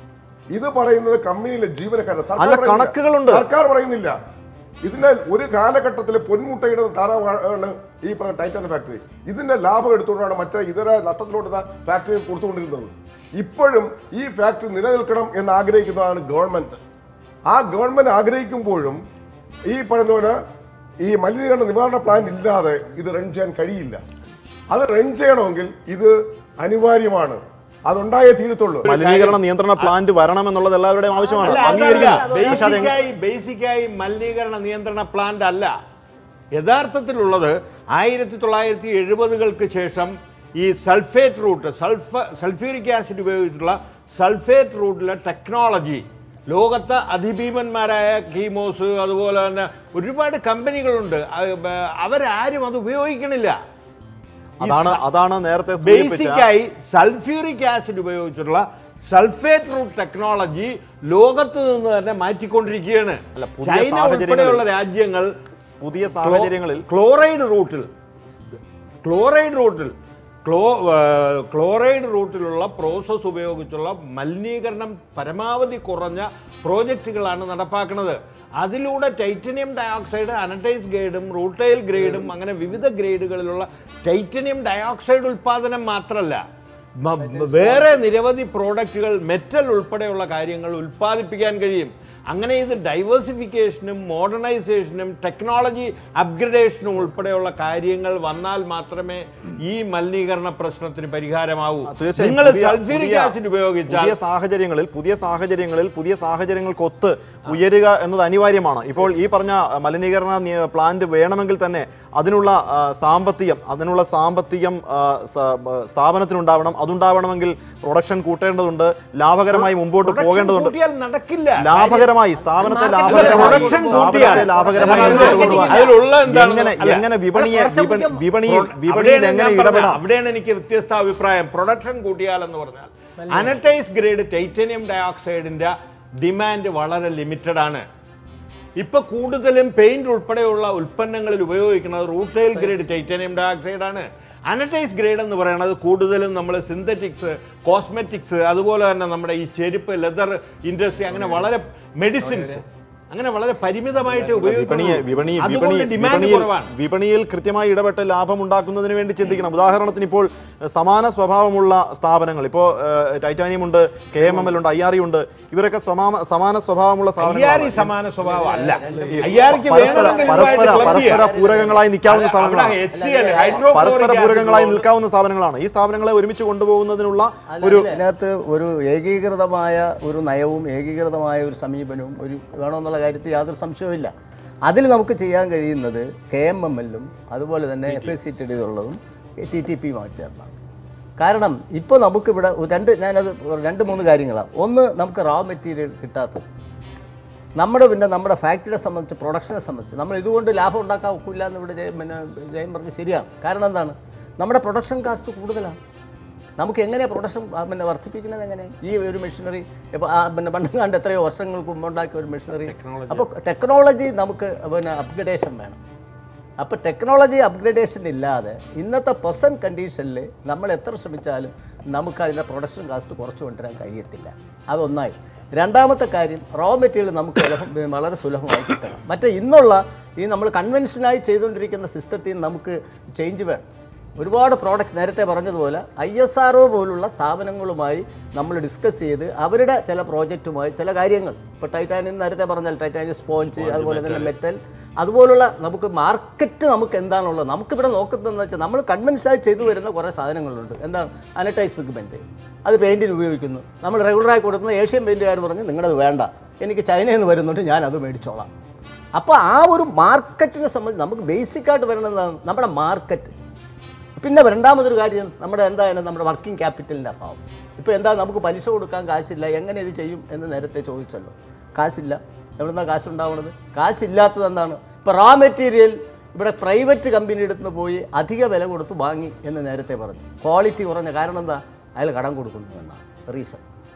ഇത് പറയുന്നത് കമ്പനിയിലെ ജീവനക്കാരാണ് സർക്കാർ അല്ല, പറയുന്നില്ല. കണക്കുകളുണ്ട്. സർക്കാർ പറയുന്നില്ല ഇതിന്റെ ഒരു കാലഘട്ടത്തിൽ പൊന്മുട്ടയുടെ താറാവാണ് ഈ പറഞ്ഞ ടൈറ്റാൻ ഫാക്ടറി ഇതിന്റെ ലാഭം എടുത്തുകൊണ്ടാണ് മറ്റേ ഇതര നഷ്ടത്തിലോട്ട് ഫാക്ടറി കൊടുത്തുകൊണ്ടിരുന്നത് ഇപ്പോഴും ഈ ഫാക്ടറി നിലനിൽക്കണം എന്ന് ആഗ്രഹിക്കുന്നതാണ് ഗവൺമെന്റ് ആ ഗവൺമെന്റ് ആഗ്രഹിക്കുമ്പോഴും ഈ പറയുന്ന പോലെ ഈ മലിനീകരണ നിവാരണ പ്ലാന്റ് ഇല്ലാതെ ഇത് റൺ ചെയ്യാൻ കഴിയില്ല അത് റൺ ചെയ്യണമെങ്കിൽ ഇത് അനിവാര്യമാണ് അതുണ്ടായേ തീരത്തുള്ളൂ മലിനീകരണ നിയന്ത്രണ പ്ലാന്റ് വരണം എന്നുള്ളത് എല്ലാവരുടെയും ആവശ്യമാണ് അല്ല, അതല്ല. അംഗീകരിക്കുന്നു പക്ഷെ അത് എങ്ങ- ബേസിക്കായി ബേസിക്കായി മലിനീകരണ നിയന്ത്രണ പ്ലാന്റ് അല്ല യഥാർത്ഥത്തിലുള്ളത് ആയിരത്തി തൊള്ളായിരത്തി എഴുപതുകൾക്ക് ശേഷം ഈ സൾഫേറ്റ് റൂട്ട് സൾഫ സൾഫ്യൂരിക് ആസിഡ് ഉപയോഗിച്ചുള്ള സൾഫേറ്റ് റൂട്ടിലെ ടെക്നോളജി ലോകത്ത് അതിഭീമന്മാരായ കീമോസ് അതുപോലെ തന്നെ ഒരുപാട് കമ്പനികളുണ്ട് അത് ബ- അവരാരും അത് ഉപയോഗിക്കണില്ല ഈ അതാണ് സ- അതാണ് നേരത്തെ സൂചിപ്പിച്ച ബേസിക്കായി സൾഫ്യൂരിക് ആസിഡ് ഉപയോഗിച്ചിട്ടുള്ള സൾഫേറ്റ് റൂട്ട് ടെക്നോളജി ലോകത്ത് നിന്ന് തന്നെ മാറ്റിക്കൊണ്ടിരിക്കുകയാണ് അല്ല, പുതിയ ചൈന സാഹചര്യങ്ങളിൽ- ഉൾപ്പെടെയുള്ള രാജ്യങ്ങൾ പുതിയ സാഹചര്യങ്ങളിൽ ക്ലോറൈഡ് റൂട്ടിൽ ക്ലോറൈഡ് റൂട്ടിൽ ക്ലോ ആ, ക്ലോറൈഡ് റൂട്ടിലുള്ള പ്രോസസ്സ് ഉപയോഗിച്ചുള്ള മലിനീകരണം പരമാവധി കുറഞ്ഞ പ്രോജക്റ്റുകളാണ് നടപ്പാക്കുന്നത് അതിലൂടെ ടൈറ്റനിയം ഡയോക്സൈഡ് അനറ്റൈസ് ഗ്രേഡും റൂട്ടൈൽ ഗ്രേഡും അങ്ങനെ വിവിധ ഗ്രേഡുകളിലുള്ള ടൈറ്റനിയം ഡയോക്സൈഡ് ഉൽപ്പാദനം മാത്രമല്ല മ- വേറെ നിരവധി പ്രോഡക്റ്റുകൾ മെറ്റൽ ഉൾപ്പെടെയുള്ള കാര്യങ്ങൾ ഉൽപ്പാദിപ്പിക്കാൻ കഴിയും അങ്ങനെ ഇത് ഡൈവേഴ്സിഫിക്കേഷനും മോഡേണൈസേഷനും ടെക്നോളജി അപ്ഗ്രഡേഷനും ഉൾപ്പെടെയുള്ള കാര്യങ്ങൾ വന്നാൽ മാത്രമേ ഈ മലിനീകരണ പ്രശ്നത്തിന് പരിഹാരമാവൂ തീർച്ചയായും നിങ്ങൾ പുതിയ- സൾഫ്യൂരിക് പുതിയ- ആസിഡ് ഉപയോഗിച്ചാൽ പുതിയ സാഹചര്യങ്ങളിൽ പുതിയ സാഹചര്യങ്ങളിൽ പുതിയ സാഹചര്യങ്ങൾക്കൊത്ത് ഉയരുക എന്നത് അനിവാര്യമാണ് ഇപ്പോൾ ഈ പറഞ്ഞ മലിനീകരണ നിയ- പ്ലാന്റ് വേണമെങ്കിൽ തന്നെ അതിനുള്ള ആ, സാമ്പത്തികം അതിനുള്ള സാമ്പത്തികം ആ, സ- ബ- സ്ഥാപനത്തിനുണ്ടാവണം അതുണ്ടാവണമെങ്കിൽ പ്രൊഡക്ഷൻ കൂട്ടേണ്ടതുണ്ട് ലാഭകരമായി മുമ്പോട്ട് Production പോകേണ്ടതുണ്ട് കൂട്ടിയാൽ നടക്കില്ല ലാഭകരമായി സ്ഥാപനത്തെ Market ലാഭകരമായി production സ്ഥാപനത്തെ കൂട്ടിയാൽ ലാഭകരമായി അതിൽ മുമ്പോട്ട് കൊണ്ടുപോകാൻ അതിലുള്ള എന്താണ് എങ്ങനെ അല്ല. എങ്ങനെ വിപണിയെ അത് കുറച്ച് വിപണി- മുഖ്യം- വിപണിയിൽ വിപണിയിൽ അവിടെയാണ് എങ്ങനെ ഞാൻ പറഞ്ഞത്. ഇടപെടാം അവിടെയാണ് എനിക്ക് വ്യത്യസ്ത അഭിപ്രായം പ്രൊഡക്ഷൻ കൂട്ടിയാലെന്ന് പറഞ്ഞാൽ അനറ്റൈസ് ഗ്രേഡ് ടൈറ്റനിയം ഡയോക്സൈഡിന്റെ ഡിമാൻഡ് വളരെ ലിമിറ്റഡ് ആണ് ഇപ്പൊ കൂടുതലും പെയിന്റ് ഉൾപ്പെടെയുള്ള ഉൽപ്പന്നങ്ങളിൽ ഉപയോഗിക്കുന്നത് റൂട്ടൈൽ ഗ്രേഡ് ടൈറ്റാനിയം ഡയോക്സൈഡ് ആണ് അനറ്റൈസ് ഗ്രേഡ് എന്ന് പറയുന്നത് കൂടുതലും നമ്മൾ സിന്തറ്റിക്സ് കോസ്മെറ്റിക്സ് അതുപോലെ തന്നെ നമ്മുടെ ഈ ചെരുപ്പ് ലെതർ ഇൻഡസ്ട്രി അങ്ങനെ വളരെ മെഡിസിൻസ് അങ്ങനെ വളരെ പരിമിതമായിട്ട് വിപണിയെ ഉപയോഗിക്കുന്നു വിപണി വിപണി അതുകൊണ്ട് ഡിമാൻഡ് വിപണിയിൽ കുറവാണ് വിപണിയിൽ കൃത്യമായി ഇടപെട്ട് ലാഭം ഉണ്ടാക്കുന്നതിന് വേണ്ടി ചിന്തിക്കണം ഉദാഹരണത്തിന് ഇപ്പോൾ ഏഹ്, സമാന സ്വഭാവമുള്ള സ്ഥാപനങ്ങൾ ഇപ്പോൾ ഏഹ്, ടൈറ്റാനിയം ഉണ്ട് കെ എം എം എൽ ഉണ്ട് ഐ ആർ ഉണ്ട് ഇവരൊക്കെ സമാന സമാന സ്വഭാവമുള്ള അയ്യാരി സ്ഥാപനങ്ങളാണ് സമാന സ്വഭാവം അല്ല ഈ അയ്യാരിക്ക് പരസ്പര വേണമെങ്കിൽ പരസ്പര ഇതുമായിട്ട് club പരസ്പര ചെയ്യാം. പൂരകങ്ങളായി നിൽക്കാവുന്ന അവിടെ സ്ഥാപനങ്ങളാണ് HCl, hydrochloric പരസ്പര acid പൂരകങ്ങളായി കൊണ്ട് നിൽക്കാവുന്ന സ്ഥാപനങ്ങളാണ് ഈ സ്ഥാപനങ്ങളെ ഒരുമിച്ച് കൊണ്ടുപോകുന്നതിനുള്ള അല്ല, ഒരു അതിൽ അതിനകത്ത് ഒരു ഏകീകൃതമായ ഒരു നയവും ഏകീകൃതമായ ഒരു സമീപനവും ഒരു വേണമെന്നുള്ള കാര്യത്തിൽ യാതൊരു സംശയവുമില്ല അതിൽ നമുക്ക് ചെയ്യാൻ കഴിയുന്നത് കെ എം എം എല്ലും അതുപോലെ തന്നെ എഫ് എസ് സി ടി ഉള്ളതും ടി ടി പിയുമായി ചേർന്നാണ് കാരണം ഇപ്പോൾ നമുക്കിവിടെ ഒരു രണ്ട് ഞാനത് രണ്ട് മൂന്ന് കാര്യങ്ങളാണ് ഒന്ന് നമുക്ക് റോ മെറ്റീരിയൽ കിട്ടാത്തത് നമ്മുടെ പിന്നെ നമ്മുടെ ഫാക്ടറിയെ സംബന്ധിച്ച് പ്രൊഡക്ഷനെ സംബന്ധിച്ച് നമ്മൾ ഇതുകൊണ്ട് ലാഭം ഉണ്ടാക്കാൻ ഒക്കില്ല എന്ന് ഇവിടെ ജയം പിന്നെ ജയം പറഞ്ഞ് ശരിയാണ് കാരണം എന്താണ് നമ്മുടെ പ്രൊഡക്ഷൻ കാസ്റ്റ് കൂടുതലാണ് നമുക്ക് എങ്ങനെ പ്രൊഡക്ഷൻ ആ, പിന്നെ വർദ്ധിപ്പിക്കുന്നത് എങ്ങനെ ഈ ഒരു മെഷീനറി ഇപ്പോൾ പിന്നെ പണ്ടെങ്ങാണ്ട് എത്രയോ വർഷങ്ങൾക്ക് മുമ്പ് ഉണ്ടാക്കിയ ഒരു മെഷീനറി അപ്പോൾ ടെക്നോളജി നമുക്ക് പിന്നെ അപ്ഗ്രഡേഷൻ വേണം അപ്പോൾ ടെക്നോളജി അപ്ഗ്രഡേഷൻ ഇല്ലാതെ ഇന്നത്തെ പ്രസൻറ്റ് കണ്ടീഷനിൽ നമ്മൾ എത്ര ശ്രമിച്ചാലും നമുക്ക് അതിൻ്റെ പ്രൊഡക്ഷൻ കാസ്റ്റ് കുറച്ച് കൊണ്ടുവരാൻ കഴിയത്തില്ല അതൊന്നായി രണ്ടാമത്തെ കാര്യം റോ മെറ്റീരിയൽ നമുക്ക് സുലഭം വളരെ സുലഭമായി കിട്ടണം മറ്റേ ഇന്നുള്ള ഈ നമ്മൾ കൺവെൻഷനായി ചെയ്തുകൊണ്ടിരിക്കുന്ന സിസ്റ്റത്തിൽ നമുക്ക് ചേഞ്ച് വേണം ഒരുപാട് പ്രോഡക്റ്റ് നേരത്തെ പറഞ്ഞതുപോലെ ഐ എസ് ആർ ഒ പോലുള്ള സ്ഥാപനങ്ങളുമായി നമ്മൾ ഡിസ്കസ് ചെയ്ത് അവരുടെ ചില പ്രോജക്റ്റുമായി ചില കാര്യങ്ങൾ ഇപ്പോൾ ടൈറ്റാനിയം നേരത്തെ പറഞ്ഞാൽ ടൈറ്റാനിയം സ്പോഞ്ച് അതുപോലെ തന്നെ മെറ്റൽ അതുപോലുള്ള നമുക്ക് മാർക്കറ്റ് നമുക്ക് എന്താണുള്ളത് നമുക്കിവിടെ നോക്കുന്നതെന്ന് വെച്ചാൽ നമ്മൾ കൺവെൻഷനായി ചെയ്തു വരുന്ന കുറേ സാധനങ്ങളുണ്ട് എന്താണ് അനറ്റൈസ് പിഗ്മെൻറ്റ് അത് പെയിൻറ്റിന് ഉപയോഗിക്കുന്നു നമ്മൾ റെഗുലറായി കൊടുക്കുന്ന ഏഷ്യൻ പെയിൻറ്റുകാർ പറഞ്ഞ് നിങ്ങളത് വേണ്ട എനിക്ക് ചൈനയിൽ നിന്ന് വരുന്നുണ്ട് ഞാൻ അത് മേടിച്ചോളാം അപ്പോൾ ആ ഒരു മാർക്കറ്റിനെ സംബന്ധിച്ച് നമുക്ക് ബേസിക്കായിട്ട് വരുന്നതാണ് നമ്മുടെ മാർക്കറ്റ് പിന്നെ രണ്ടാമതൊരു കാര്യം നമ്മുടെ എന്തായാലും നമ്മുടെ വർക്കിംഗ് ക്യാപിറ്റലിൻ്റെ അഭാവം ഇപ്പോൾ എന്താ നമുക്ക് പലിശ കൊടുക്കാൻ കാശില്ല എങ്ങനെ ഇത് ചെയ്യും എന്ന് നേരത്തെ ചോദിച്ചല്ലോ കാശില്ല എവിടുന്നാണ് കാശുണ്ടാവുന്നത് കാശില്ലാത്തത് എന്താണ് ഇപ്പോൾ റാ മെറ്റീരിയൽ ഇവിടെ പ്രൈവറ്റ് കമ്പനി എടുത്ത് പോയി അധിക വില കൊടുത്ത് വാങ്ങി എന്ന് നേരത്തെ പറഞ്ഞു ക്വാളിറ്റി കുറഞ്ഞ കാരണം എന്താ അയാൾ കടം കൊടുക്കുന്നു എന്നാണ് റീസൺ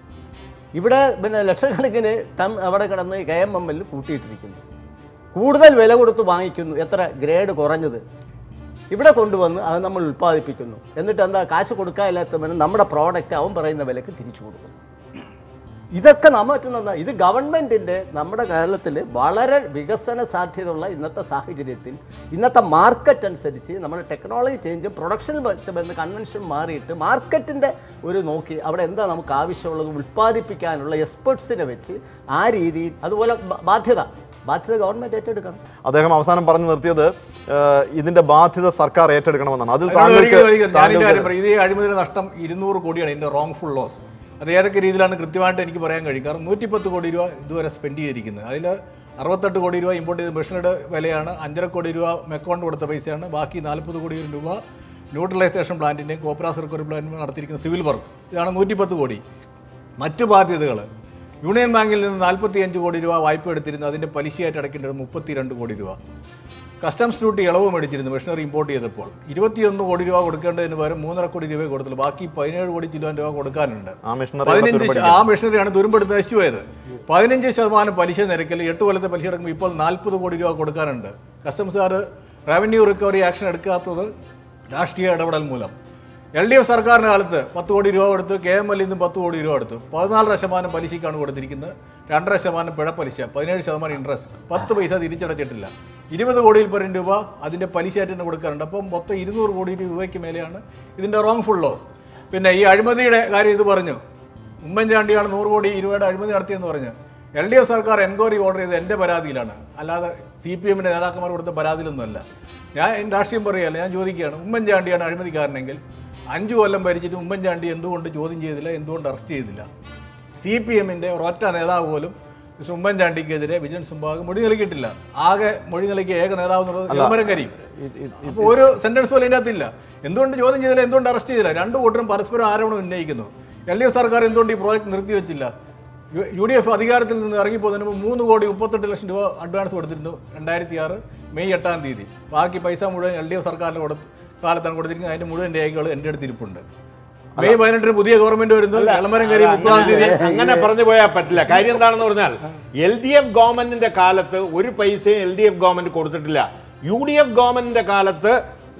ഇവിടെ പിന്നെ ലക്ഷക്കണക്കിന് ടൺ അവിടെ കിടന്ന് കെ എം എം എല്ലിൽ പൂട്ടിയിട്ടിരിക്കുന്നു കൂടുതൽ വില കൊടുത്ത് വാങ്ങിക്കുന്നു എത്ര ഗ്രേഡ് കുറഞ്ഞത് ഇവിടെ കൊണ്ടുവന്ന് അത് നമ്മൾ ഉൽപ്പാദിപ്പിക്കുന്നു എന്നിട്ട് എന്താ കാശ് കൊടുക്കാനില്ലാത്തവന് നമ്മുടെ പ്രോഡക്റ്റ് അവൻ പറയുന്ന വിലക്ക് തിരിച്ചു കൊടുക്കുന്നു ഇതൊക്കെ നാം പറ്റുന്ന ഇത് ഗവൺമെൻറ്റിൻ്റെ നമ്മുടെ കേരളത്തിൽ വളരെ വികസന സാധ്യതയുള്ള ഇന്നത്തെ സാഹചര്യത്തിൽ ഇന്നത്തെ മാർക്കറ്റ് അനുസരിച്ച് നമ്മുടെ ടെക്നോളജി ചേഞ്ചും പ്രൊഡക്ഷൻ ബന്ധ കൺവെൻഷൻ മാറിയിട്ട് മാർക്കറ്റിൻ്റെ ഒരു നോക്കി അവിടെ എന്താ നമുക്ക് ആവശ്യമുള്ളത് ഉൽപ്പാദിപ്പിക്കാനുള്ള എക്സ്പെർട്സിനെ വെച്ച് ആ രീതിയിൽ അതുപോലെ ബ- ബാധ്യത ബാധ്യത ഗവൺമെൻറ് ഏറ്റെടുക്കണം അദ്ദേഹം അവസാനം പറഞ്ഞു നിർത്തിയത് ഏഹ്, ഇതിന്റെ ബാധ്യത സർക്കാർ ഏറ്റെടുക്കണമെന്നാണ് അതിൽ അതിനോട് താങ്കൾക്ക് ഒരിക്കലും ഒരിക്കലും ഞാനിതിന്റെ കാര്യം താങ്കൾക്ക് പറയും. ഇത് ഈ അഴിമതിയുടെ നഷ്ടം ഇരുന്നൂറ് കോടിയാണ് ഇതിന്റെ റോങ് ഫുൾ ലോസ് അത് ഏതൊക്കെ രീതിയിലാണ് കൃത്യമായിട്ട് എനിക്ക് പറയാൻ കഴിയും കാരണം നൂറ്റിപ്പത്ത് കോടി രൂപ ഇതുവരെ സ്പെൻഡ് ചെയ്തിരിക്കുന്നത് അതിൽ അറുപത്തെട്ട് കോടി രൂപ ഇമ്പോർട്ട് ചെയ്ത മെഷീനുടെ വിലയാണ് അഞ്ചര കോടി രൂപ മെക്കോണ്ട് കൊടുത്ത പൈസയാണ് ബാക്കി നാൽപ്പത് കോടി രൂപ ന്യൂട്രലൈസേഷൻ പ്ലാന്റിൻ്റെയും കോപ്പറ സർക്കാർ പ്ലാന്റിനും നടത്തിയിരിക്കുന്ന സിവിൽ വർക്ക് ഇതാണ് നൂറ്റിപ്പത്ത് കോടി മറ്റു ബാധ്യതകൾ യൂണിയൻ ബാങ്കിൽ നിന്ന് നാൽപ്പത്തി അഞ്ച് കോടി രൂപ വായ്പ എടുത്തിരുന്നു അതിൻ്റെ പലിശയായിട്ട് അടയ്ക്കേണ്ടത് മുപ്പത്തിരണ്ട് കോടി രൂപ കസ്റ്റംസ് ഡ്യൂട്ടി ഇളവ് മേടിച്ചിരുന്നു മെഷീനറി ഇമ്പോർട്ട് ചെയ്തപ്പോൾ ഇരുപത്തിയൊന്ന് കോടി രൂപ കൊടുക്കേണ്ടതിന് പകരം മൂന്നര കോടി രൂപ കൊടുത്തുള്ളൂ ബാക്കി പതിനേഴ് കോടി ചില്ലുവാൻ രൂപ കൊടുക്കാനുണ്ട് ആ മെഷീനറി പതിനഞ്ച് ശ- ആ മെഷീനറിയാണ് തുരുമ്പെടുത്ത് നശിച്ചു പോയത് പതിനഞ്ച് ശതമാനം പലിശ നിരക്കിൽ എട്ട് കൊല്ലത്തെ പലിശ അടക്കുമ്പോൾ ഇപ്പോൾ നാൽപ്പത് കോടി രൂപ കൊടുക്കാനുണ്ട് കസ്റ്റംസുകാർ റവന്യൂ റിക്കവറി ആക്ഷൻ എടുക്കാത്തത് രാഷ്ട്രീയ ഇടപെടൽ മൂലം എൽ ഡി എഫ് സർക്കാരിൻ്റെ കാലത്ത് പത്ത് കോടി രൂപ കൊടുത്തു കെ എം എല്ലിൽ നിന്ന് പത്ത് കോടി രൂപ കൊടുത്തു പതിനാലര ശതമാനം പലിശയ്ക്കാണ് കൊടുത്തിരിക്കുന്നത് രണ്ടര ശതമാനം പിഴപ്പലിശ പതിനേഴ് ശതമാനം ഇൻട്രസ്റ്റ് പത്ത് പൈസ തിരിച്ചടച്ചിട്ടില്ല ഇരുപത് കോടിയിൽ പരം രൂപ അതിൻ്റെ പലിശയായിട്ട് തന്നെ കൊടുക്കാറുണ്ട് അപ്പം മൊത്തം ഇരുന്നൂറ് കോടി രൂപയ്ക്ക് മേലെയാണ് ഇതിൻ്റെ റോങ് ഫുൾ ലോസ് പിന്നെ ഈ അഴിമതിയുടെ കാര്യം ഇത് പറഞ്ഞു ഉമ്മൻചാണ്ടിയാണ് നൂറ് കോടി രൂപയുടെ അഴിമതി നടത്തിയെന്ന് പറഞ്ഞു എൽ ഡി എഫ് സർക്കാർ എൻക്വയറി ഓർഡർ ചെയ്ത് എൻ്റെ പരാതിയിലാണ് അല്ലാതെ സി പി എമ്മിൻ്റെ നേതാക്കന്മാർ കൊടുത്ത പരാതിയിലൊന്നുമല്ല ഞാൻ എൻ്റെ രാഷ്ട്രീയം പറയുകയല്ല ഞാൻ ചോദിക്കുകയാണ് ഉമ്മൻചാണ്ടിയാണ് അഴിമതിക്കാരനെങ്കിൽ അഞ്ചു കൊല്ലം ഭരിച്ചിട്ട് ഉമ്മൻചാണ്ടി എന്തുകൊണ്ട് ചോദ്യം ചെയ്തില്ല എന്തുകൊണ്ട് അറസ്റ്റ് ചെയ്തില്ല സി പി എമ്മിൻ്റെ ഒരൊറ്റ നേതാവ് പോലും മിസ്റ്റർ ഉമ്മൻചാണ്ടിക്കെതിരെ വിജിലൻസ് മുമ്പാകെ മൊഴി നൽകിയിട്ടില്ല ആകെ മൊഴി നൽകിയ ഏക നേതാവ് എന്നുള്ളത് ഇളമരം കരീം അപ്പോൾ ഒരു സെന്റൻസ് പോലും ഇതിൻ്റെ അകത്തില്ല എന്തുകൊണ്ട് ചോദ്യം ചെയ്തില്ല എന്തുകൊണ്ട് അറസ്റ്റ് ചെയ്തില്ല രണ്ടു കൂട്ടരും പരസ്പരം ആരോപണം ഉന്നയിക്കുന്നു എൽ ഡി എഫ് സർക്കാർ എന്തുകൊണ്ട് ഈ പ്രോജക്ട് നിർത്തിവെച്ചില്ല യു- യു ഡി എഫ് അധികാരത്തിൽ നിന്ന് ഇറങ്ങിപ്പോകുന്നതിന് മുമ്പ് മൂന്ന് കോടി മുപ്പത്തെട്ട് ലക്ഷം രൂപ അഡ്വാൻസ് കൊടുത്തിരുന്നു രണ്ടായിരത്തി ആറ് മെയ് എട്ടാം തീയതി ബാക്കി പൈസ മുഴുവൻ എൽ ഡി എഫ് സർക്കാരിന് കൊടുത്ത് കാലത്താണ് കൊടുത്തിരിക്കുന്നത് അതിന്റെ മുഴുവൻ രേഖകൾ എൻ്റെ അടുത്ത് ഇരിപ്പുണ്ട് മെയ് പതിനെട്ടിന് പുതിയ ഗവൺമെന്റ് വരുന്നു എളമരം കരി മുപ്പതാം തീയതി അങ്ങനെ പറഞ്ഞു പോയാൽ പറ്റില്ല കാര്യം എന്താണെന്ന് പറഞ്ഞാൽ എൽ ഡി എഫ് ഗവൺമെന്റിന്റെ കാലത്ത് ഒരു പൈസയും എൽ ഡി എഫ് ഗവൺമെന്റ് കൊടുത്തിട്ടില്ല യു ഡി എഫ് ഗവൺമെന്റിന്റെ കാലത്ത്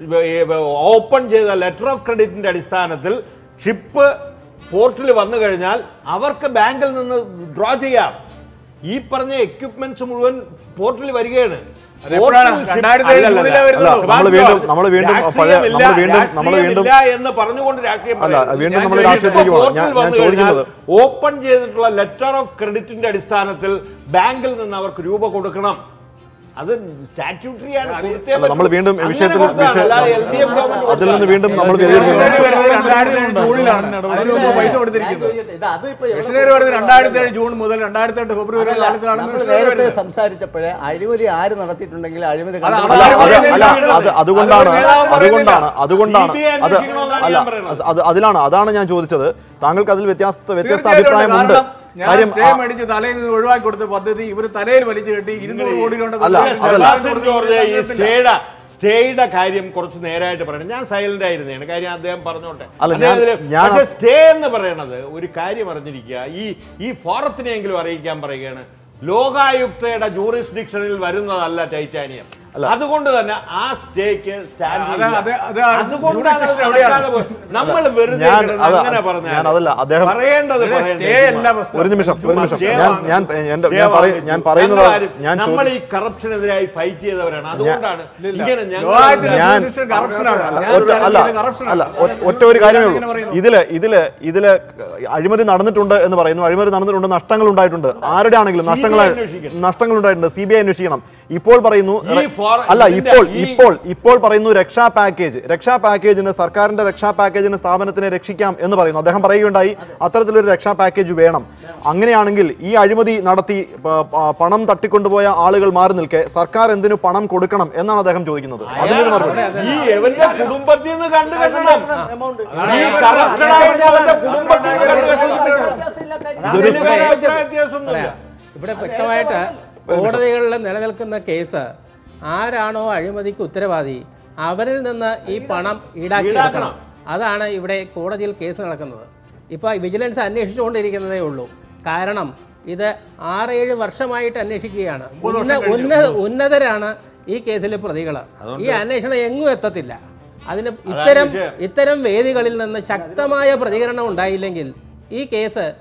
ഓപ്പൺ ചെയ്ത ലെറ്റർ ഓഫ് ക്രെഡിറ്റിന്റെ അടിസ്ഥാനത്തിൽ ഷിപ്പ് പോർട്ടിൽ വന്നു കഴിഞ്ഞാൽ അവർക്ക് ബാങ്കിൽ നിന്ന് ഡ്രോ ചെയ്യാം ഈ പറഞ്ഞ എക്യുപ്മെന്റ്സ് മുഴുവൻ പോർട്ടിൽ വരികയാണ് അതെപ്പോഴാണ്? പോർട്ടിൽ ഷിപ്പ്- രണ്ടായിരത്തി ഏഴിൽ അല്ലല്ല, ജൂണിലേ അല്ല. വരുന്നുള്ളൂ. അല്ല, നമ്മള് വീണ്ടും- നമ്മള് വീണ്ടും പഴയ- രാഷ്ട്രീയമില്ല, നമ്മള് വീണ്ടും- നമ്മള് വീണ്ടും- രാഷ്ട്രീയമില്ല എന്ന് പറഞ്ഞുകൊണ്ട് രാഷ്ട്രീയം അല്ല പറയുന്നു. വീണ്ടും ഞാൻ നമ്മൾ ചോദിക്കട്ടെ, രാഷ്ട്രീയത്തിലേക്ക് പോകാം ഞാൻ പോർട്ടൽ ഞാൻ വന്നു ചോദിക്കുന്നത് കഴിഞ്ഞാൽ ഓപ്പൺ ചെയ്തിട്ടുള്ള ലെറ്റർ ഓഫ് ക്രെഡിറ്റിന്റെ അടിസ്ഥാനത്തിൽ ബാങ്കിൽ നിന്ന് അവർക്ക് രൂപ കൊടുക്കണം അത് സ്റ്റാറ്റ്യൂട്ടറി ആണ് കൊടുത്തേ അല്ല, നമ്മൾ പറ്റൂ. വീണ്ടും അങ്ങനെ വിഷയത്തിൽ കൊടുത്തതാണ്. വിഷയ- അല്ലാതെ LCF ഗവൺമെന്റ് അതിൽ നിന്ന് കൊടുത്തതല്ല. വീണ്ടും നമ്മൾ മെഷീനറി വ്യതിചലിക്കുന്നു. വരുന്നത് രണ്ടായിരത്തി ഏഴ് ജൂണിലാണ് അതിന് മുമ്പ് പൈസ കൊടുത്തിരിക്കുന്നത് ഇത് അത് ഇപ്പൊ എവിടെ മെഷീനറി വരുന്നത് രണ്ടായിരത്തി ഏഴ് ജൂൺ മുതൽ രണ്ടായിരത്തി എട്ട് ഫെബ്രുവരി അതല്ല, കാലത്തിലാണ് നമ്മൾ മെഷീനറി നേരത്തെ വരുന്നത് സംസാരിച്ചപ്പോഴേ അഴിമതി ആര് നടത്തിയിട്ടുണ്ടെങ്കിൽ അഴിമതി അത് കണ്ടു- അത് അല്ല ആരും അത് പറയുന്നില്ല. അല്ല അത് അതുകൊണ്ടാണ് അത് നേതാവ് പറയുന്നില്ല. അതുകൊണ്ടാണ് അതുകൊണ്ടാണ് CBI അത് അന്വേഷിക്കണമെന്നാണ് അല്ല ഞാൻ പറയുന്നത്. അത് അതിലാണ് അതാണ് ഞാൻ ചോദിച്ചത് താങ്കൾക്ക് അതിൽ വ്യത്യസ്ത വ്യത്യസ്ത തീർച്ചയായിട്ടും ഉണ്ട്. അഭിപ്രായമുണ്ട് കാരണം ഞാൻ കാര്യം സ്റ്റേ മേടിച്ച് തലയിൽ നിന്ന് ഒഴിവാക്കി കൊടുത്ത പദ്ധതി ഇവർ തലയിൽ വലിച്ചു കെട്ടി ഇരുന്നൂറ് കോടി കൊണ്ട് അല്ല, അതല്ല. സെബാസ്റ്റ്യൻ ജോർജ് ഈ സ്റ്റേയുടെ സ്റ്റേയുടെ കാര്യം കുറച്ച് നേരായിട്ട് പറയണം ഞാൻ സൈലന്റ് ആയിരുന്നേണ് കാര്യം അദ്ദേഹം പറഞ്ഞോട്ടെ അല്ല, അദ്ദേഹം ഞാൻ- ഇതില് ഞാൻ- പക്ഷേ സ്റ്റേ എന്ന് പറയണത് ഒരു കാര്യം അറിഞ്ഞിരിക്കുക ഈ ഈ ഫോറത്തിനെങ്കിലും അറിയിക്കാൻ പറയുകയാണ് ലോകായുക്തയുടെ ജൂറിസ്ഡിക്ഷനിൽ വരുന്നതല്ല ടൈറ്റാനിയം അതുകൊണ്ട് തന്നെ ആ സ്റ്റേക്ക് സ്റ്റാൻഡ് അത് അത് അത് അതുകൊണ്ടാണ് അത് jurisdiction എവിടെയാണ്? നടക്കാതെ പോയത്. നമ്മൾ വെറുതെ ഞാൻ കിടന്ന് അത് അങ്ങനെ പറഞ്ഞാൽ ഞാൻ അതല്ല അദ്ദേഹം പറയേണ്ടത് ഇവിടെ പറയേണ്ടത് stay അല്ല പ്രശ്നം. ഒരു നിമിഷം ഒരു നിമിഷം സ്റ്റേ ഞാൻ വാങ്ങിച്ചു. ഞാൻ എന്റെ സ്റ്റേ ഞാൻ പറയ- വാങ്ങിച്ചു. ഞാൻ പറയുന്നത് ഞങ്ങളാരും- ഞാൻ നമ്മൾ ചോദി- ഈ കറപ്ഷനെതിരായി ഫൈറ്റ് ചെയ്തവരാണ് അതുകൊണ്ടാണ് ഇങ്ങനെ ലോകത്തിന്റെ ഞാൻ- jurisdiction corruption ആണ്. ഞാൻ ഒറ്റ അല്ല പറയുന്നത് corruption ആണ്. അല്ല ഒ- ഒറ്റ ഒരു കാര്യമേ ഇങ്ങനെ ഉള്ളൂ പറയുന്നു. ഇതില് ഇതില് ഇതില് അഴിമതി നടന്നിട്ടുണ്ട് എന്ന് പറയുന്നു അഴിമതി നടന്നിട്ടുണ്ട് നഷ്ടങ്ങൾ ഉണ്ടായിട്ടുണ്ട് ആരുടെ ആണെങ്കിലും CBI നഷ്ടങ്ങൾ അന്വേഷിക്കണം. നഷ്ടങ്ങൾ ഉണ്ടായിട്ടുണ്ട് സി ബി ഐ അന്വേഷിക്കണം ഇപ്പോൾ പറയുന്നു ഈ for- അല്ല ഇതിന്റെ ഇപ്പോൾ ഈ- ഇപ്പോൾ ഇപ്പോൾ പറയുന്നു രക്ഷാ പാക്കേജ് രക്ഷാ പാക്കേജിന് സർക്കാരിന്റെ രക്ഷാ പാക്കേജിന് സ്ഥാപനത്തിനെ രക്ഷിക്കാം എന്ന് പറയുന്നു അദ്ദേഹം പറയുകയുണ്ടായി അത്തരത്തിലൊരു രക്ഷാ പാക്കേജ് വേണം അങ്ങനെയാണെങ്കിൽ ഈ അഴിമതി നടത്തി പ- പ- പണം തട്ടിക്കൊണ്ടുപോയ ആളുകൾ മാറി നിൽക്കെ സർക്കാർ എന്തിനു പണം കൊടുക്കണം എന്നാണ് അദ്ദേഹം ചോദിക്കുന്നത് അതിനൊരു മറുപടി ഈ എവന്റെ കുടുംബത്തിൽ നിന്ന് കണ്ടു കെട്ടണം amount. ഈ corruption ആയിട്ട് അവന്റെ കുടുംബത്തിൽ നിന്ന് കണ്ടു കെട്ടണം വ്യത്യാസമില്ല കാര്യം. ഇതൊരു ഇതിന് വേറെ അഭിപ്രായ വ്യത്യാസമൊന്നുമില്ല ഇവിടെ വ്യക്തമായിട്ട് കോടതികളിൽ നിലനിൽക്കുന്ന കേസ് ആരാണോ അഴിമതിക്ക് ഉത്തരവാദി അവരിൽ നിന്ന് ഈ പണം ഈടാക്കിയെടുക്കണം അതാണ് ഇവിടെ കോടതിയിൽ കേസ് നടക്കുന്നത് ഇപ്പോൾ വിജിലൻസ് അന്വേഷിച്ചുകൊണ്ടിരിക്കുന്നതേ ഉള്ളൂ കാരണം ഇത് ആറേഴ് വർഷമായിട്ട് അന്വേഷിക്കുകയാണ് ഉന്ന- ഉന്ന ഉന്നതരാണ് ഈ കേസിലെ പ്രതികൾ ഈ അന്വേഷണം എങ്ങും എത്തത്തില്ല അതിന് ഇത്തരം ഇത്തരം വേദികളിൽ നിന്ന് ശക്തമായ പ്രതികരണം ഉണ്ടായില്ലെങ്കിൽ ഈ കേസ്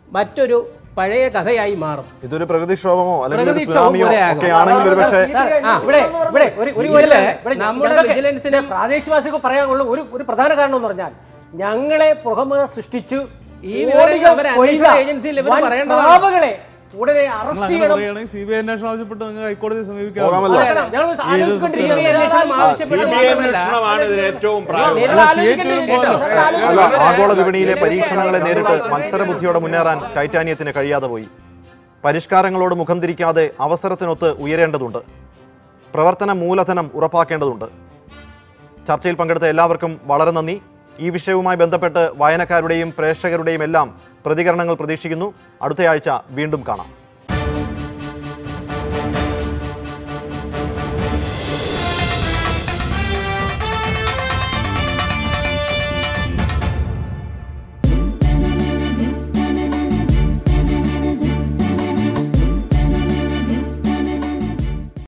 മറ്റൊരു പഴയ കഥയായി മാറും ഇതൊരു പ്രകൃതിക്ഷോഭമോ അല്ലെങ്കിൽ ഒരു പ്രകൃതിക്ഷോഭം സുനാമിയോ പോലെയാകും. ഒക്കെ ആണെങ്കിൽ ഒരു പക്ഷേ ആ, ഇവിടെ ഇവിടെ ഒരു ഒരു ഇതില് കാര്യം ഇവിടെ നമ്മുടെ ഞങ്ങൾക്ക് വിജിലൻസിന് പ്രാദേശികവാസികൾക്ക് പറയാനുള്ള ഒരു ഒരു പ്രധാന കാരണം എന്ന് പറഞ്ഞാൽ ഞങ്ങളെ പുറമെ സൃഷ്ടിച്ചു ഈ വിവരങ്ങൾ കോടികൾ അവര് അന്വേഷണ കൊയ്ത ഏജൻസിയിൽ ഇവര് വൻ പറയേണ്ടതാണ്. സ്രാവുകളെ ഉടനെ നിങ്ങൾ അറസ്റ്റ് അങ്ങനെ ചെയ്യണം പറയുകയാണെങ്കിൽ സി ബി ഐ അന്വേഷണം ആവശ്യപ്പെട്ട് നിങ്ങൾ ഹൈക്കോടതിയെ പോകാമല്ലോ. സമീപിക്കാം ഞങ്ങൾ ആലോചിച്ചുകൊണ്ടിരിക്കുകയാണ്. ഈ അന്വേഷണം ആവശ്യപ്പെട്ട് CBI മാത്രമല്ല, അന്വേഷണമാണ് ഇതിന് ഏറ്റവും നിങ്ങൾ പ്രാധാന്യം ആലോചിക്കേണ്ടത് കേട്ടോ. അല്ല, അല്ല ഇവര് ആഗോള വിപണിയിലെ ഇതിനെ പരീക്ഷണങ്ങളെ നേരിട്ട് ഇതിനെ മത്സരബുദ്ധിയോടെ മുന്നേറാൻ ടൈറ്റാനിയത്തിന് കഴിയാതെ പോയി പരിഷ്കാരങ്ങളോട് മുഖം തിരിക്കാതെ അവസരത്തിനൊത്ത് ഉയരേണ്ടതുണ്ട് പ്രവർത്തന മൂലധനം ഉറപ്പാക്കേണ്ടതുണ്ട് ചർച്ചയിൽ പങ്കെടുത്ത എല്ലാവർക്കും വളരെ നന്ദി ഈ വിഷയവുമായി ബന്ധപ്പെട്ട് വായനക്കാരുടെയും പ്രേക്ഷകരുടെയും എല്ലാം പ്രതികരണങ്ങൾ പ്രതീക്ഷിക്കുന്നു അടുത്തയാഴ്ച വീണ്ടും കാണാം